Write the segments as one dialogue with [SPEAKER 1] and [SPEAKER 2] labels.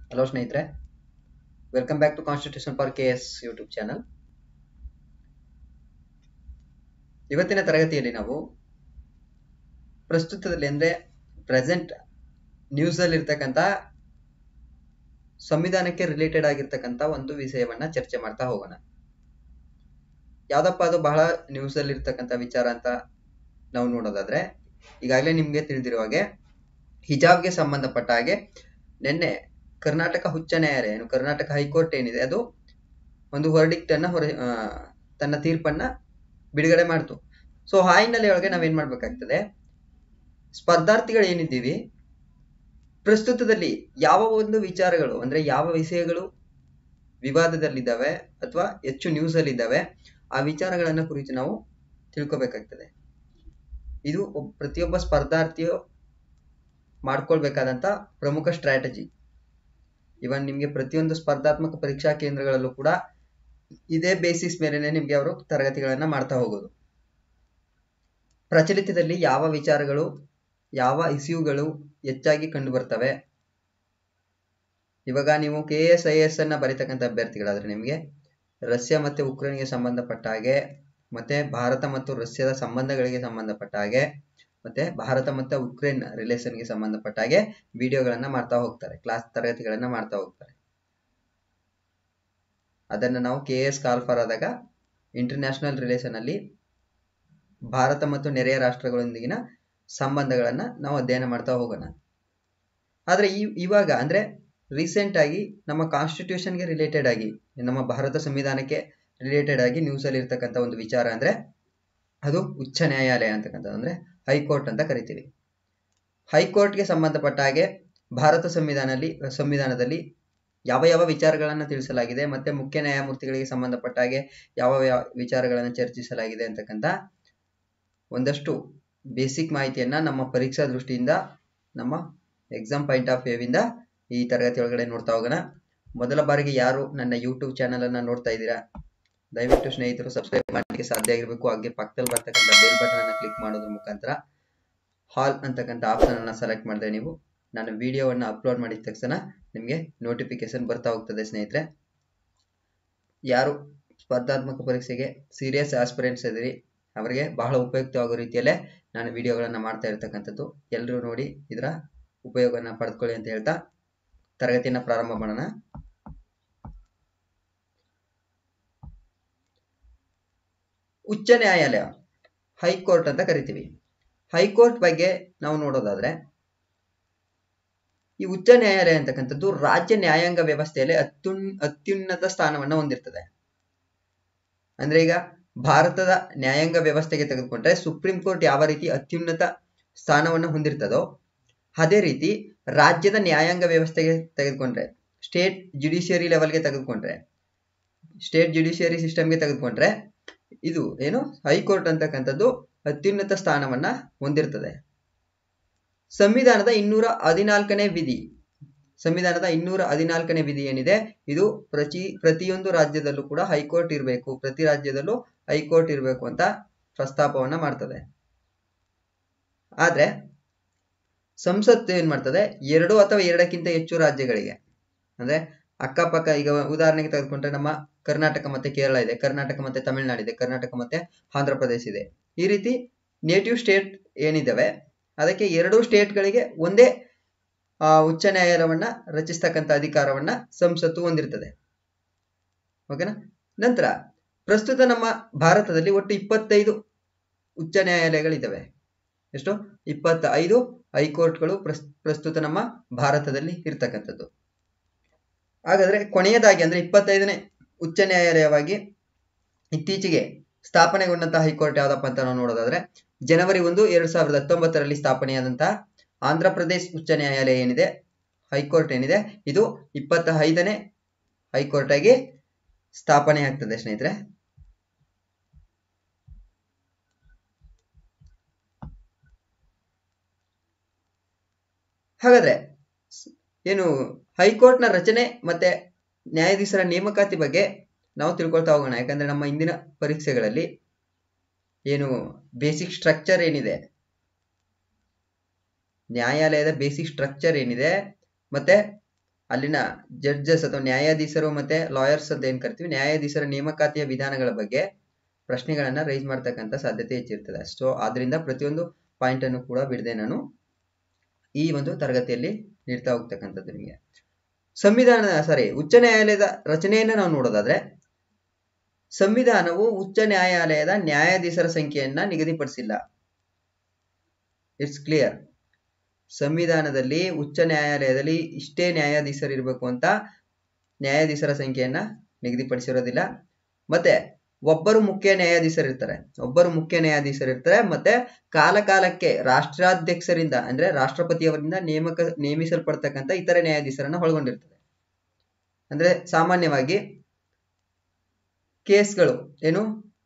[SPEAKER 1] Hello ಸ್ನೇಹಿತರೆ welcome back to constitution for K S YouTube channel ಇವತ್ತಿನ ತರಗತಿಯಲ್ಲಿ ನಾವು ಪ್ರಸ್ತುತದಲ್ಲಿ ಅಂದರೆ ಪ್ರೆಸೆಂಟ್ ನ್ಯೂಸಲ್ಲಿ ಇರ್ತಕ್ಕಂಥ ಸಂವಿಧಾನಕ್ಕೆ ರಿಲೇಟೆಡ್ ಆಗಿರ್ತಕ್ಕಂಥ ಒಂದು ವಿಷಯವನ್ನ ಚರ್ಚೆ ಮಾಡ್ತಾ ಹೋಗೋಣ ಯಾವ್ದಪ್ಪ ಅದು ಬಹಳ ನ್ಯೂಸಲ್ಲಿ ಇರ್ತಕ್ಕಂಥ ವಿಚಾರ ಅಂತ ನಾವು ನೋಡೋದಾದ್ರೆ ಈಗಾಗಲೇ ನಿಮ್ಗೆ ತಿಳಿದಿರುವ ಹಾಗೆ ಹಿಜಾಬ್ಗೆ ಸಂಬಂಧಪಟ್ಟ ಹಾಗೆ ನಿನ್ನೆ ಕರ್ನಾಟಕ ಉಚ್ಚ ನ್ಯಾಯಾಲಯ ಏನು ಕರ್ನಾಟಕ ಹೈಕೋರ್ಟ್ ಏನಿದೆ ಅದು ಒಂದು ವರ್ಡಿಕ್ಟ್ ಅನ್ನ ಹೊರ ಆ, ತನ್ನ ತೀರ್ಪನ್ನ ಬಿಡುಗಡೆ ಮಾಡ್ತು ಸೊ ಆ ಹಿನ್ನೆಲೆ ಒಳಗೆ ನಾವೇನ್ ಮಾಡ್ಬೇಕಾಗ್ತದೆ ಸ್ಪರ್ಧಾರ್ಥಿಗಳು ಏನಿದ್ದೀವಿ ಪ್ರಸ್ತುತದಲ್ಲಿ ಯಾವ ಒಂದು ವಿಚಾರಗಳು ಅಂದ್ರೆ ಯಾವ ವಿಷಯಗಳು ವಿವಾದದಲ್ಲಿದ್ದಾವೆ ಅಥವಾ ಹೆಚ್ಚು ನ್ಯೂಸ್ ಅಲ್ಲಿ ಇದ್ದಾವೆ ಆ ವಿಚಾರಗಳನ್ನ ಕುರಿತು ನಾವು ತಿಳ್ಕೊಬೇಕಾಗ್ತದೆ ಇದು ಒಬ್- ಪ್ರತಿಯೊಬ್ಬ ಸ್ಪರ್ಧಾರ್ಥಿಯು ಮಾಡ್ಕೊಳ್ಬೇಕಾದಂತ ಪ್ರಮುಖ ಸ್ಟ್ರಾಟಜಿ ಇವನ್ ನಿಮ್ಗೆ ಪ್ರತಿಯೊಂದು ಸ್ಪರ್ಧಾತ್ಮಕ ಪರೀಕ್ಷಾ ಕೇಂದ್ರಗಳಲ್ಲೂ ಕೂಡ ಇದೇ ಬೇಸಿಸ್ ಮೇಲೆನೆ ನಿಮ್ಗೆ ಅವರು ತರಗತಿಗಳನ್ನ ಮಾಡ್ತಾ ಹೋಗೋದು ಪ್ರಚಲಿತದಲ್ಲಿ ಯಾವ ವಿಚಾರಗಳು ಯಾವ ಇಸ್ಯೂಗಳು ಹೆಚ್ಚಾಗಿ ಕಂಡು ಬರ್ತವೆ ಇವಾಗ ನೀವು ಕೆ ಎಸ್ ಐ ಎಸ್ ಅನ್ನ ಬರೀತಕ್ಕಂಥ ಅಭ್ಯರ್ಥಿಗಳಾದ್ರೆ ನಿಮಗೆ ರಷ್ಯಾ ಮತ್ತೆ ಉಕ್ರೇನ್ಗೆ ಸಂಬಂಧಪಟ್ಟ ಹಾಗೆ ಮತ್ತೆ ಭಾರತ ಮತ್ತು ರಷ್ಯಾದ ಸಂಬಂಧಗಳಿಗೆ ಸಂಬಂಧಪಟ್ಟ ಹಾಗೆ ಮತ್ತೆ ಭಾರತ ಮತ್ತು ಉಕ್ರೇನ್ ರಿಲೇಷನ್ಗೆ ಸಂಬಂಧಪಟ್ಟ ಹಾಗೆ ವಿಡಿಯೋಗಳನ್ನ ಮಾಡ್ತಾ ಹೋಗ್ತಾರೆ ಕ್ಲಾಸ್ ತರಗತಿಗಳನ್ನ ಮಾಡ್ತಾ ಹೋಗ್ತಾರೆ ಅದನ್ನ ನಾವು ಕೆ ಎಸ್ ಕಾಲ್ಫರ್ ಆದಾಗ ಇಂಟರ್ನ್ಯಾಷನಲ್ ರಿಲೇಷನ್ ಅಲ್ಲಿ ಭಾರತ ಮತ್ತು ನೆರೆಯ ರಾಷ್ಟ್ರಗಳೊಂದಿಗಿನ ಸಂಬಂಧಗಳನ್ನ ನಾವು ಅಧ್ಯಯನ ಮಾಡ್ತಾ ಹೋಗೋಣ ಆದ್ರೆ ಈ ಇವಾಗ ಅಂದ್ರೆ ರೀಸೆಂಟ್ ಆಗಿ ನಮ್ಮ ಕಾನ್ಸ್ಟಿಟ್ಯೂಷನ್ಗೆ ರಿಲೇಟೆಡ್ ಆಗಿ ನಮ್ಮ ಭಾರತ ಸಂವಿಧಾನಕ್ಕೆ ರಿಲೇಟೆಡ್ ಆಗಿ ನ್ಯೂಸ್ ಅಲ್ಲಿ ಇರ್ತಕ್ಕಂಥ ಒಂದು ವಿಚಾರ ಅಂದ್ರೆ ಅದು ಉಚ್ಚ ನ್ಯಾಯಾಲಯ ಅಂತಕ್ಕಂಥದ್ದು ಅಂದ್ರೆ ಹೈಕೋರ್ಟ್ ಅಂತ ಕರಿತೀವಿ ಹೈಕೋರ್ಟ್ಗೆ ಸಂಬಂಧಪಟ್ಟ ಹಾಗೆ ಭಾರತ ಸಂವಿಧಾನದಲ್ಲಿ ಸಂವಿಧಾನದಲ್ಲಿ ಯಾವ ಯಾವ ವಿಚಾರಗಳನ್ನ ತಿಳಿಸಲಾಗಿದೆ ಮತ್ತೆ ಮುಖ್ಯ ನ್ಯಾಯಮೂರ್ತಿಗಳಿಗೆ ಸಂಬಂಧಪಟ್ಟ ಹಾಗೆ ಯಾವ ಯಾವ ವಿಚಾರಗಳನ್ನ ಚರ್ಚಿಸಲಾಗಿದೆ ಅಂತಕ್ಕಂಥ ಒಂದಷ್ಟು ಬೇಸಿಕ್ ಮಾಹಿತಿಯನ್ನ ನಮ್ಮ ಪರೀಕ್ಷಾ ದೃಷ್ಟಿಯಿಂದ ನಮ್ಮ ಎಕ್ಸಾಮ್ ಪಾಯಿಂಟ್ ಆಫ್ ವ್ಯೂವಿಂದ ಈ ತರಗತಿ ಒಳಗಡೆ ನೋಡ್ತಾ ಹೋಗೋಣ ಮೊದಲ ಬಾರಿಗೆ ಯಾರು ನನ್ನ ಯೂಟ್ಯೂಬ್ ಚಾನಲ್ ಅನ್ನ ನೋಡ್ತಾ ಇದ್ದೀರಾ ದಯವಿಟ್ಟು ಸ್ನೇಹಿತರು ಸಬ್ಸ್ಕ್ರೈಬ್ ಮಾಡಲಿಕ್ಕೆ ಸಾಧ್ಯ ಆಗಿರಬೇಕು ಹಾಗೆ ಪಕ್ಕದಲ್ಲಿ ಬರ್ತಕ್ಕಂಥ ಬೆಲ್ ಬಟನ್ ಅನ್ನ ಕ್ಲಿಕ್ ಮಾಡೋದ್ರ ಮುಖಾಂತರ ಹಾಲ್ ಅಂತಕ್ಕಂಥ ಆಪ್ಷನ್ ಅನ್ನ ಸೆಲೆಕ್ಟ್ ಮಾಡಿದ್ರೆ ನೀವು ನಾನು ವಿಡಿಯೋವನ್ನ ಅಪ್ಲೋಡ್ ಮಾಡಿದ ತಕ್ಷಣ ನಿಮಗೆ ನೋಟಿಫಿಕೇಶನ್ ಬರ್ತಾ ಹೋಗ್ತದೆ ಸ್ನೇಹಿತರೆ ಯಾರು ಸ್ಪರ್ಧಾತ್ಮಕ ಪರೀಕ್ಷೆಗೆ ಸೀರಿಯಸ್ ಆಸ್ಪಿರೆಂಟ್ಸ್ ಇದ್ದೀರಿ ಅವರಿಗೆ ಬಹಳ ಉಪಯುಕ್ತವಾಗೋ ರೀತಿಯಲ್ಲೇ ನಾನು ವಿಡಿಯೋಗಳನ್ನ ಮಾಡ್ತಾ ಇರ್ತಕ್ಕಂಥದ್ದು ಎಲ್ಲರೂ ನೋಡಿ ಇದರ ಉಪಯೋಗನ ಪಡೆದುಕೊಳ್ಳಿ ಅಂತ ಹೇಳ್ತಾ ತರಗತಿಯನ್ನ ಪ್ರಾರಂಭ ಮಾಡೋಣ ಉಚ್ಚ ನ್ಯಾಯಾಲಯ ಹೈಕೋರ್ಟ್ ಅಂತ ಕರಿತೀವಿ ಹೈಕೋರ್ಟ್ ಬಗ್ಗೆ ನಾವು ನೋಡೋದಾದ್ರೆ ಈ ಉಚ್ಚ ನ್ಯಾಯಾಲಯ ಅಂತಕ್ಕಂಥದ್ದು ರಾಜ್ಯ ನ್ಯಾಯಾಂಗ ವ್ಯವಸ್ಥೆಯಲ್ಲಿ ಅತ್ಯುನ್ ಅತ್ಯುನ್ನತ ಸ್ಥಾನವನ್ನ ಹೊಂದಿರ್ತದೆ ಅಂದ್ರೆ ಈಗ ಭಾರತದ ನ್ಯಾಯಾಂಗ ವ್ಯವಸ್ಥೆಗೆ ತೆಗೆದುಕೊಂಡ್ರೆ ಸುಪ್ರೀಂ ಕೋರ್ಟ್ ಯಾವ ರೀತಿ ಅತ್ಯುನ್ನತ ಸ್ಥಾನವನ್ನು ಹೊಂದಿರ್ತದೋ ಅದೇ ರೀತಿ ರಾಜ್ಯದ ನ್ಯಾಯಾಂಗ ವ್ಯವಸ್ಥೆಗೆ ತೆಗೆದುಕೊಂಡ್ರೆ ಸ್ಟೇಟ್ ಜುಡಿಷಿಯರಿ ಲೆವೆಲ್ಗೆ ತೆಗೆದುಕೊಂಡ್ರೆ ಸ್ಟೇಟ್ ಜುಡಿಷಿಯರಿ ಸಿಸ್ಟಮ್ಗೆ ತೆಗೆದುಕೊಂಡ್ರೆ ಇದು ಏನು ಹೈಕೋರ್ಟ್ ಅಂತಕ್ಕಂಥದ್ದು ಅತ್ಯುನ್ನತ ಸ್ಥಾನವನ್ನ ಹೊಂದಿರ್ತದೆ ಸಂವಿಧಾನದ ಇನ್ನೂರ ಹದಿನಾಲ್ಕನೇ ವಿಧಿ ಸಂವಿಧಾನದ ಇನ್ನೂರ ಹದಿನಾಲ್ಕನೇ ವಿಧಿ ಏನಿದೆ ಇದು ಪ್ರತಿ ಪ್ರತಿಯೊಂದು ರಾಜ್ಯದಲ್ಲೂ ಕೂಡ ಹೈಕೋರ್ಟ್ ಇರಬೇಕು ಪ್ರತಿ ರಾಜ್ಯದಲ್ಲೂ ಹೈಕೋರ್ಟ್ ಇರಬೇಕು ಅಂತ ಪ್ರಸ್ತಾಪವನ್ನ ಮಾಡ್ತದೆ ಆದ್ರೆ ಸಂಸತ್ತು ಏನ್ ಮಾಡ್ತದೆ ಎರಡು ಅಥವಾ ಎರಡಕ್ಕಿಂತ ಹೆಚ್ಚು ರಾಜ್ಯಗಳಿಗೆ ಅಂದ್ರೆ ಅಕ್ಕಪಕ್ಕ ಈಗ ಉದಾಹರಣೆಗೆ ತೆಗೆದುಕೊಂಡ್ರೆ ನಮ್ಮ ಕರ್ನಾಟಕ ಮತ್ತೆ ಕೇರಳ ಇದೆ ಕರ್ನಾಟಕ ಮತ್ತೆ ತಮಿಳುನಾಡು ಇದೆ ಕರ್ನಾಟಕ ಮತ್ತೆ ಆಂಧ್ರ ಪ್ರದೇಶ ಇದೆ ಈ ರೀತಿ ನೇಟಿವ್ ಸ್ಟೇಟ್ ಏನಿದಾವೆ ಅದಕ್ಕೆ ಎರಡೂ ಸ್ಟೇಟ್ಗಳಿಗೆ ಒಂದೇ ಆ, ಉಚ್ಚ ನ್ಯಾಯಾಲಯವನ್ನ ರಚಿಸ್ತಕ್ಕಂಥ ಅಧಿಕಾರವನ್ನ ಸಂಸತ್ತು ಹೊಂದಿರ್ತದೆ ಓಕೆನಾ ನಂತರ ಪ್ರಸ್ತುತ ನಮ್ಮ ಭಾರತದಲ್ಲಿ ಒಟ್ಟು ಇಪ್ಪತ್ತೈದು ಉಚ್ಚ ನ್ಯಾಯಾಲಯಗಳಿದ್ದಾವೆ ಎಷ್ಟು ಇಪ್ಪತ್ತೈದು ಹೈಕೋರ್ಟ್ಗಳು ಪ್ರಸ್ ಪ್ರಸ್ತುತ ನಮ್ಮ ಭಾರತದಲ್ಲಿ ಇರ್ತಕ್ಕಂಥದ್ದು ಹಾಗಾದ್ರೆ ಕೊನೆಯದಾಗಿ ಅಂದ್ರೆ ಇಪ್ಪತ್ತೈದನೇ ಉಚ್ಚ ನ್ಯಾಯಾಲಯವಾಗಿ ಇತ್ತೀಚೆಗೆ ಸ್ಥಾಪನೆಗೊಂಡಂತಹ ಹೈಕೋರ್ಟ್ ಯಾವ್ದಪ್ಪ ಅಂತ ನಾವು ನೋಡೋದಾದ್ರೆ ಜನವರಿ ಒಂದು ಎರಡ್ ಸಾವಿರದ ಹತ್ತೊಂಬತ್ತರಲ್ಲಿ ಸ್ಥಾಪನೆಯಾದಂತಹ ಆಂಧ್ರ ಪ್ರದೇಶ್ ಉಚ್ಚ ನ್ಯಾಯಾಲಯ ಏನಿದೆ ಹೈಕೋರ್ಟ್ ಏನಿದೆ ಇದು ಇಪ್ಪತ್ತ ಐದನೇ ಹೈಕೋರ್ಟ್ ಆಗಿ ಸ್ಥಾಪನೆ ಆಗ್ತದೆ ಸ್ನೇಹಿತರೆ ಹಾಗಾದ್ರೆ ಸ್- ಏನು ಹೈಕೋರ್ಟ್ನ ರಚನೆ ಮತ್ತೆ ನ್ಯಾಯಾಧೀಶರ ನೇಮಕಾತಿ ಬಗ್ಗೆ ನಾವು ತಿಳ್ಕೊಳ್ತಾ ಹೋಗೋಣ ಯಾಕಂದ್ರೆ ನಮ್ಮ ಇಂದಿನ ಪರೀಕ್ಷೆಗಳಲ್ಲಿ ಏನು ಬೇಸಿಕ್ ಸ್ಟ್ರಕ್ಚರ್ ಏನಿದೆ ನ್ಯಾಯಾಲಯದ ಬೇಸಿಕ್ ಸ್ಟ್ರಕ್ಚರ್ ಏನಿದೆ ಮತ್ತೆ ಅಲ್ಲಿನ ಜಡ್ಜಸ್ ಅಥವಾ ನ್ಯಾಯಾಧೀಶರು ಮತ್ತೆ ಲಾಯರ್ಸ್ ಅಂತ ಏನ್ ಕರಿತೀವಿ ನ್ಯಾಯಾಧೀಶರ ನೇಮಕಾತಿಯ ವಿಧಾನಗಳ ಬಗ್ಗೆ ಪ್ರಶ್ನೆಗಳನ್ನ ರೈಸ್ ಮಾಡ್ತಕ್ಕಂಥ ಸಾಧ್ಯತೆ ಹೆಚ್ಚಿರ್ತದೆ ಸೊ ಆದ್ರಿಂದ ಪ್ರತಿಯೊಂದು ಪಾಯಿಂಟ್ ಅನ್ನು ಕೂಡ ಬಿಡದೆ ನಾನು ಈ ಒಂದು ತರಗತಿಯಲ್ಲಿ ನೀಡ್ತಾ ಹೋಗ್ತಕ್ಕಂಥದ್ದು ನಿಮಗೆ ಸಂವಿಧಾನ ಸಾರಿ ಉಚ್ಚ ನ್ಯಾಯಾಲಯದ ರಚನೆಯನ್ನ ನಾವು ನೋಡೋದಾದ್ರೆ ಸಂವಿಧಾನವು ಉಚ್ಚ ನ್ಯಾಯಾಲಯದ ನ್ಯಾಯಾಧೀಶರ ಸಂಖ್ಯೆಯನ್ನ ನಿಗದಿಪಡಿಸಿಲ್ಲ ಇಟ್ಸ್ ಕ್ಲಿಯರ್ ಸಂವಿಧಾನದಲ್ಲಿ ಉಚ್ಚ ನ್ಯಾಯಾಲಯದಲ್ಲಿ ಇಷ್ಟೇ ನ್ಯಾಯಾಧೀಶರು ಇರಬೇಕು ಅಂತ ನ್ಯಾಯಾಧೀಶರ ಸಂಖ್ಯೆಯನ್ನ ನಿಗದಿಪಡಿಸಿರೋದಿಲ್ಲ ಮತ್ತೆ ಒಬ್ಬರು ಮುಖ್ಯ ನ್ಯಾಯಾಧೀಶರು ಇರ್ತಾರೆ ಒಬ್ಬರು ಮುಖ್ಯ ನ್ಯಾಯಾಧೀಶರು ಇರ್ತಾರೆ ಮತ್ತೆ ಕಾಲ ಕಾಲಕ್ಕೆ ರಾಷ್ಟ್ರಾಧ್ಯಕ್ಷರಿಂದ ಅಂದ್ರೆ ರಾಷ್ಟ್ರಪತಿಯವರಿಂದ ನೇಮಕ ನೇಮಿಸಲ್ಪಡ್ತಕ್ಕಂಥ ಇತರ ನ್ಯಾಯಾಧೀಶರನ್ನ ಒಳಗೊಂಡಿರ್ತದೆ ಅಂದ್ರೆ ಸಾಮಾನ್ಯವಾಗಿ ಕೇಸ್ಗಳು ಏನು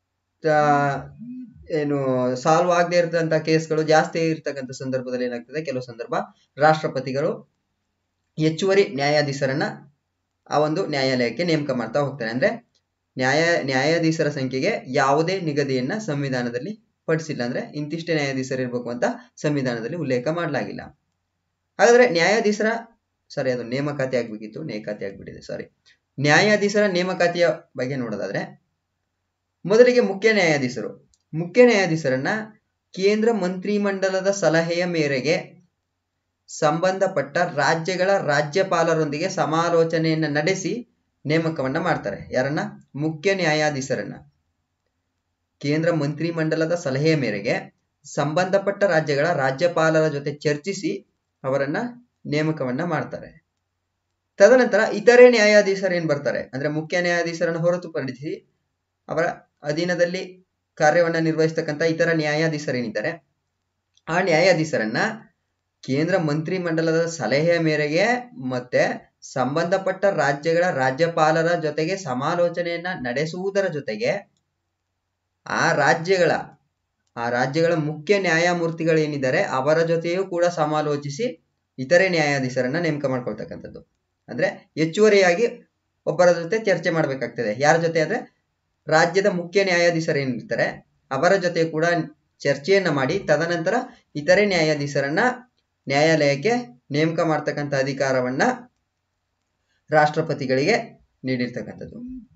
[SPEAKER 1] ಏನು ಸಾಲ್ವ್ ಆಗದೆ ಇರ್ತಕ್ಕಂಥ ಕೇಸ್ಗಳು ಜಾಸ್ತಿ ಇರ್ತಕ್ಕಂಥ ಸಂದರ್ಭದಲ್ಲಿ ಏನಾಗ್ತದೆ ಕೆಲವು ಸಂದರ್ಭ ರಾಷ್ಟ್ರಪತಿಗಳು ಹೆಚ್ಚುವರಿ ನ್ಯಾಯಾಧೀಶರನ್ನ ಆ ಒಂದು ನ್ಯಾಯಾಲಯಕ್ಕೆ ನೇಮಕ ಮಾಡ್ತಾ ಹೋಗ್ತಾರೆ ಅಂದ್ರೆ ನ್ಯಾಯ ನ್ಯಾಯಾಧೀಶರ ಸಂಖ್ಯೆಗೆ ಯಾವುದೇ ನಿಗದಿಯನ್ನ ಸಂವಿಧಾನದಲ್ಲಿ ಪಡಿಸಿಲ್ಲ ಅಂದ್ರೆ ಇಂತಿಷ್ಟೇ ನ್ಯಾಯಾಧೀಶರು ಇರ್ಬೇಕು ಅಂತ ಸಂವಿಧಾನದಲ್ಲಿ ಉಲ್ಲೇಖ ಮಾಡಲಾಗಿಲ್ಲ ಹಾಗಾದ್ರೆ ನ್ಯಾಯಾಧೀಶರ ಸಾರಿ ಅದು ನೇಮಕಾತಿ ಆಗ್ಬೇಕಿತ್ತು ನೇಕಾತಿ ಆಗ್ಬಿಟ್ಟಿದೆ ಸಾರಿ ನ್ಯಾಯಾಧೀಶರ ನೇಮಕಾತಿಯ ಬಗ್ಗೆ ನೋಡೋದಾದ್ರೆ ಮೊದಲಿಗೆ ಮುಖ್ಯ ನ್ಯಾಯಾಧೀಶರು ಮುಖ್ಯ ನ್ಯಾಯಾಧೀಶರನ್ನ ಕೇಂದ್ರ ಮಂತ್ರಿಮಂಡಲದ ಸಲಹೆಯ ಮೇರೆಗೆ ಸಂಬಂಧಪಟ್ಟ ರಾಜ್ಯಗಳ ರಾಜ್ಯಪಾಲರೊಂದಿಗೆ ಸಮಾಲೋಚನೆಯನ್ನ ನಡೆಸಿ ನೇಮಕವನ್ನ ಮಾಡ್ತಾರೆ ಯಾರನ್ನ ಮುಖ್ಯ ನ್ಯಾಯಾಧೀಶರನ್ನ ಕೇಂದ್ರ ಮಂತ್ರಿಮಂಡಲದ ಸಲಹೆಯ ಮೇರೆಗೆ ಸಂಬಂಧಪಟ್ಟ ರಾಜ್ಯಗಳ ರಾಜ್ಯಪಾಲರ ಜೊತೆ ಚರ್ಚಿಸಿ ಅವರನ್ನ ನೇಮಕವನ್ನ ಮಾಡ್ತಾರೆ ತದನಂತರ ಇತರೆ ನ್ಯಾಯಾಧೀಶರು ಏನ್ ಬರ್ತಾರೆ ಅಂದ್ರೆ ಮುಖ್ಯ ನ್ಯಾಯಾಧೀಶರನ್ನು ಹೊರತುಪಡಿಸಿ ಅವರ ಅಧೀನದಲ್ಲಿ ಕಾರ್ಯವನ್ನ ನಿರ್ವಹಿಸ್ತಕ್ಕಂಥ ಇತರ ನ್ಯಾಯಾಧೀಶರೇನಿದ್ದಾರೆ ಆ ನ್ಯಾಯಾಧೀಶರನ್ನ ಕೇಂದ್ರ ಮಂತ್ರಿ ಮಂಡಲದ ಸಲಹೆಯ ಮೇರೆಗೆ ಮತ್ತೆ ಸಂಬಂಧಪಟ್ಟ ರಾಜ್ಯಗಳ ರಾಜ್ಯಪಾಲರ ಜೊತೆಗೆ ಸಮಾಲೋಚನೆಯನ್ನ ನಡೆಸುವುದರ ಜೊತೆಗೆ ಆ ರಾಜ್ಯಗಳ ಆ ರಾಜ್ಯಗಳ ಮುಖ್ಯ ನ್ಯಾಯಮೂರ್ತಿಗಳೇನಿದ್ದಾರೆ ಅವರ ಜೊತೆಯೂ ಕೂಡ ಸಮಾಲೋಚಿಸಿ ಇತರೆ ನ್ಯಾಯಾಧೀಶರನ್ನ ನೇಮಕ ಮಾಡ್ಕೊಳ್ತಕ್ಕಂಥದ್ದು ಅಂದ್ರೆ ಹೆಚ್ಚುವರಿಯಾಗಿ ಒಬ್ಬರ ಜೊತೆ ಚರ್ಚೆ ಮಾಡ್ಬೇಕಾಗ್ತದೆ ಯಾರ ಜೊತೆ ಅಂದ್ರೆ ರಾಜ್ಯದ ಮುಖ್ಯ ನ್ಯಾಯಾಧೀಶರು ಏನಿರ್ತಾರೆ ಅವರ ಜೊತೆ ಕೂಡ ಚರ್ಚೆಯನ್ನ ಮಾಡಿ ತದನಂತರ ಇತರೆ ನ್ಯಾಯಾಧೀಶರನ್ನ ನ್ಯಾಯಾಲಯಕ್ಕೆ ನೇಮಕ ಮಾಡ್ತಕ್ಕಂಥ ಅಧಿಕಾರವನ್ನ ರಾಷ್ಟ್ರಪತಿಗಳಿಗೆ ನೀಡಿರ್ತಕ್ಕಂಥದ್ದು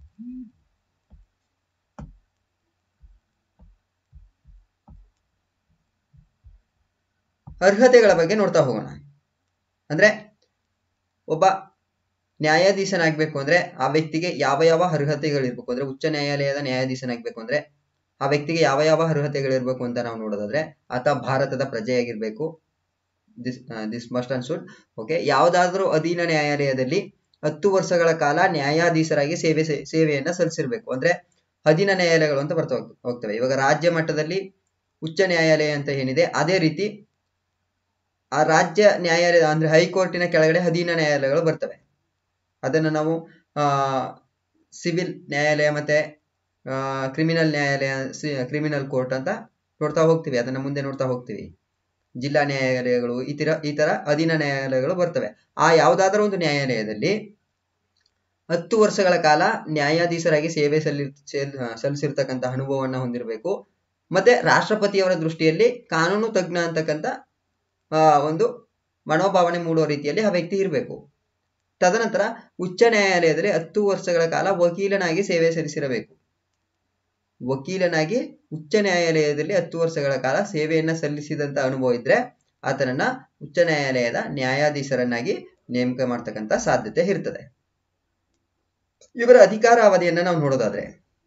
[SPEAKER 1] ಅರ್ಹತೆಗಳ ಬಗ್ಗೆ ನೋಡ್ತಾ ಹೋಗೋಣ ಅಂದ್ರೆ ಒಬ್ಬ ನ್ಯಾಯಾಧೀಶನಾಗ್ಬೇಕು ಅಂದ್ರೆ ಆ ವ್ಯಕ್ತಿಗೆ ಯಾವ ಯಾವ ಅರ್ಹತೆಗಳಿರ್ಬೇಕು ಅಂದ್ರೆ ಉಚ್ಚ ನ್ಯಾಯಾಲಯದ ನ್ಯಾಯಾಧೀಶನಾಗ್ಬೇಕು ಅಂದ್ರೆ ಆ ವ್ಯಕ್ತಿಗೆ ಯಾವ ಯಾವ ಅರ್ಹತೆಗಳಿರ್ಬೇಕು ಅಂತ ನಾವು ನೋಡೋದಾದ್ರೆ ಆತ ಭಾರತದ ಪ್ರಜೆಯಾಗಿರ್ಬೇಕು this this must and should okay ಯಾವುದಾದ್ರೂ ಅಧೀನ ನ್ಯಾಯಾಲಯದಲ್ಲಿ ಹತ್ತು ವರ್ಷಗಳ ಕಾಲ ನ್ಯಾಯಾಧೀಶರಾಗಿ ಸೇವೆ ಸೇವೆಯನ್ನ ಸಲ್ಲಿಸಿರ್ಬೇಕು ಅಂದ್ರೆ ಅಧೀನ ನ್ಯಾಯಾಲಯಗಳು ಅಂತ ಬರ್ತಾ ಹೋಗ್ತವೆ ಇವಾಗ ರಾಜ್ಯ ಮಟ್ಟದಲ್ಲಿ ಉಚ್ಚ ನ್ಯಾಯಾಲಯ ಅಂತ ಏನಿದೆ ಅದೇ ರೀತಿ ಆ ರಾಜ್ಯ ನ್ಯಾಯಾಲಯ ಅಂದ್ರೆ ಹೈಕೋರ್ಟಿನ ಕೆಳಗಡೆ ಅಧೀನ ನ್ಯಾಯಾಲಯಗಳು ಬರ್ತವೆ ಅದನ್ನು ನಾವು ಸಿವಿಲ್ ನ್ಯಾಯಾಲಯ ಮತ್ತೆ ಕ್ರಿಮಿನಲ್ ನ್ಯಾಯಾಲಯ ಕ್ರಿಮಿನಲ್ ಕೋರ್ಟ್ ಅಂತ ನೋಡ್ತಾ ಹೋಗ್ತೀವಿ ಅದನ್ನ ಮುಂದೆ ನೋಡ್ತಾ ಹೋಗ್ತೀವಿ ಜಿಲ್ಲಾ ನ್ಯಾಯಾಲಯಗಳು ಈ ತರ ಈ ತರ ಅಧೀನ ನ್ಯಾಯಾಲಯಗಳು ಬರ್ತವೆ ಆ ಯಾವುದಾದ್ರೂ ಒಂದು ನ್ಯಾಯಾಲಯದಲ್ಲಿ ಹತ್ತು ವರ್ಷಗಳ ಕಾಲ ನ್ಯಾಯಾಧೀಶರಾಗಿ ಸೇವೆ ಸಲ್ಲಿ ಸಲ್ಲಿಸಿರ್ತಕ್ಕಂಥ ಅನುಭವವನ್ನ ಹೊಂದಿರಬೇಕು ಮತ್ತೆ ರಾಷ್ಟ್ರಪತಿಯವರ ದೃಷ್ಟಿಯಲ್ಲಿ ಕಾನೂನು ತಜ್ಞ ಅಂತಕ್ಕಂಥ ಒಂದು ಮನೋಭಾವನೆ ಮೂಡುವ ರೀತಿಯಲ್ಲಿ ಆ ವ್ಯಕ್ತಿ ಇರಬೇಕು ತದನಂತರ ಉಚ್ಚ ನ್ಯಾಯಾಲಯದಲ್ಲಿ ಹತ್ತು ವರ್ಷಗಳ ಕಾಲ ವಕೀಲನಾಗಿ ಸೇವೆ ಸಲ್ಲಿಸಿರಬೇಕು ವಕೀಲನಾಗಿ ಉಚ್ಚ ನ್ಯಾಯಾಲಯದಲ್ಲಿ ಹತ್ತು ವರ್ಷಗಳ ಕಾಲ ಸೇವೆಯನ್ನ ಸಲ್ಲಿಸಿದಂತ ಅನುಭವ ಇದ್ರೆ ಆತನನ್ನ ಉಚ್ಚ ನ್ಯಾಯಾಲಯದ ನ್ಯಾಯಾಧೀಶರನ್ನಾಗಿ ನೇಮಕ ಮಾಡ್ತಕ್ಕಂಥ ಸಾಧ್ಯತೆ ಇರ್ತದೆ ಇವರ ಅಧಿಕಾರ ಅವಧಿಯನ್ನ ನಾವು ನೋಡೋದಾದ್ರೆ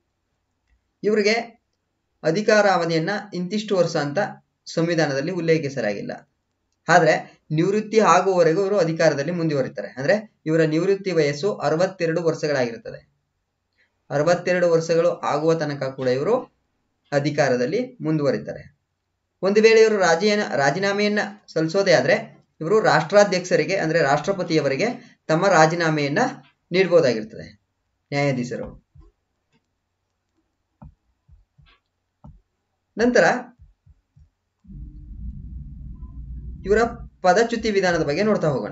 [SPEAKER 1] ಇವರಿಗೆ ಅಧಿಕಾರ ಅವಧಿಯನ್ನ ಇಂತಿಷ್ಟು ವರ್ಷ ಅಂತ ಸಂವಿಧಾನದಲ್ಲಿ ಉಲ್ಲೇಖಿಸಲಾಗಿಲ್ಲ ಆದ್ರೆ ನಿವೃತ್ತಿ ಆಗುವವರೆಗೂ ಇವರು ಅಧಿಕಾರದಲ್ಲಿ ಮುಂದುವರಿತಾರೆ ಅಂದ್ರೆ ಇವರ ನಿವೃತ್ತಿ ವಯಸ್ಸು ಅರವತ್ತೆರಡು ವರ್ಷಗಳಾಗಿರುತ್ತದೆ ಅರವತ್ತೆರಡು ವರ್ಷಗಳು ಆಗುವ ತನಕ ಕೂಡ ಇವರು ಅಧಿಕಾರದಲ್ಲಿ ಮುಂದುವರಿತಾರೆ ಒಂದು ವೇಳೆ ಇವರು ರಾಜಿಯನ್ನ ರಾಜೀನಾಮೆಯನ್ನ ಸಲ್ಲಿಸೋದೇ ಆದ್ರೆ ಇವರು ರಾಷ್ಟ್ರಾಧ್ಯಕ್ಷರಿಗೆ ಅಂದ್ರೆ ರಾಷ್ಟ್ರಪತಿಯವರಿಗೆ ತಮ್ಮ ರಾಜೀನಾಮೆಯನ್ನ ನೀಡಬಹುದಾಗಿರ್ತದೆ ನ್ಯಾಯಾಧೀಶರು ನಂತರ ಇವರ ಪದಚ್ಯುತಿ ವಿಧಾನದ ಬಗ್ಗೆ ನೋಡ್ತಾ ಹೋಗೋಣ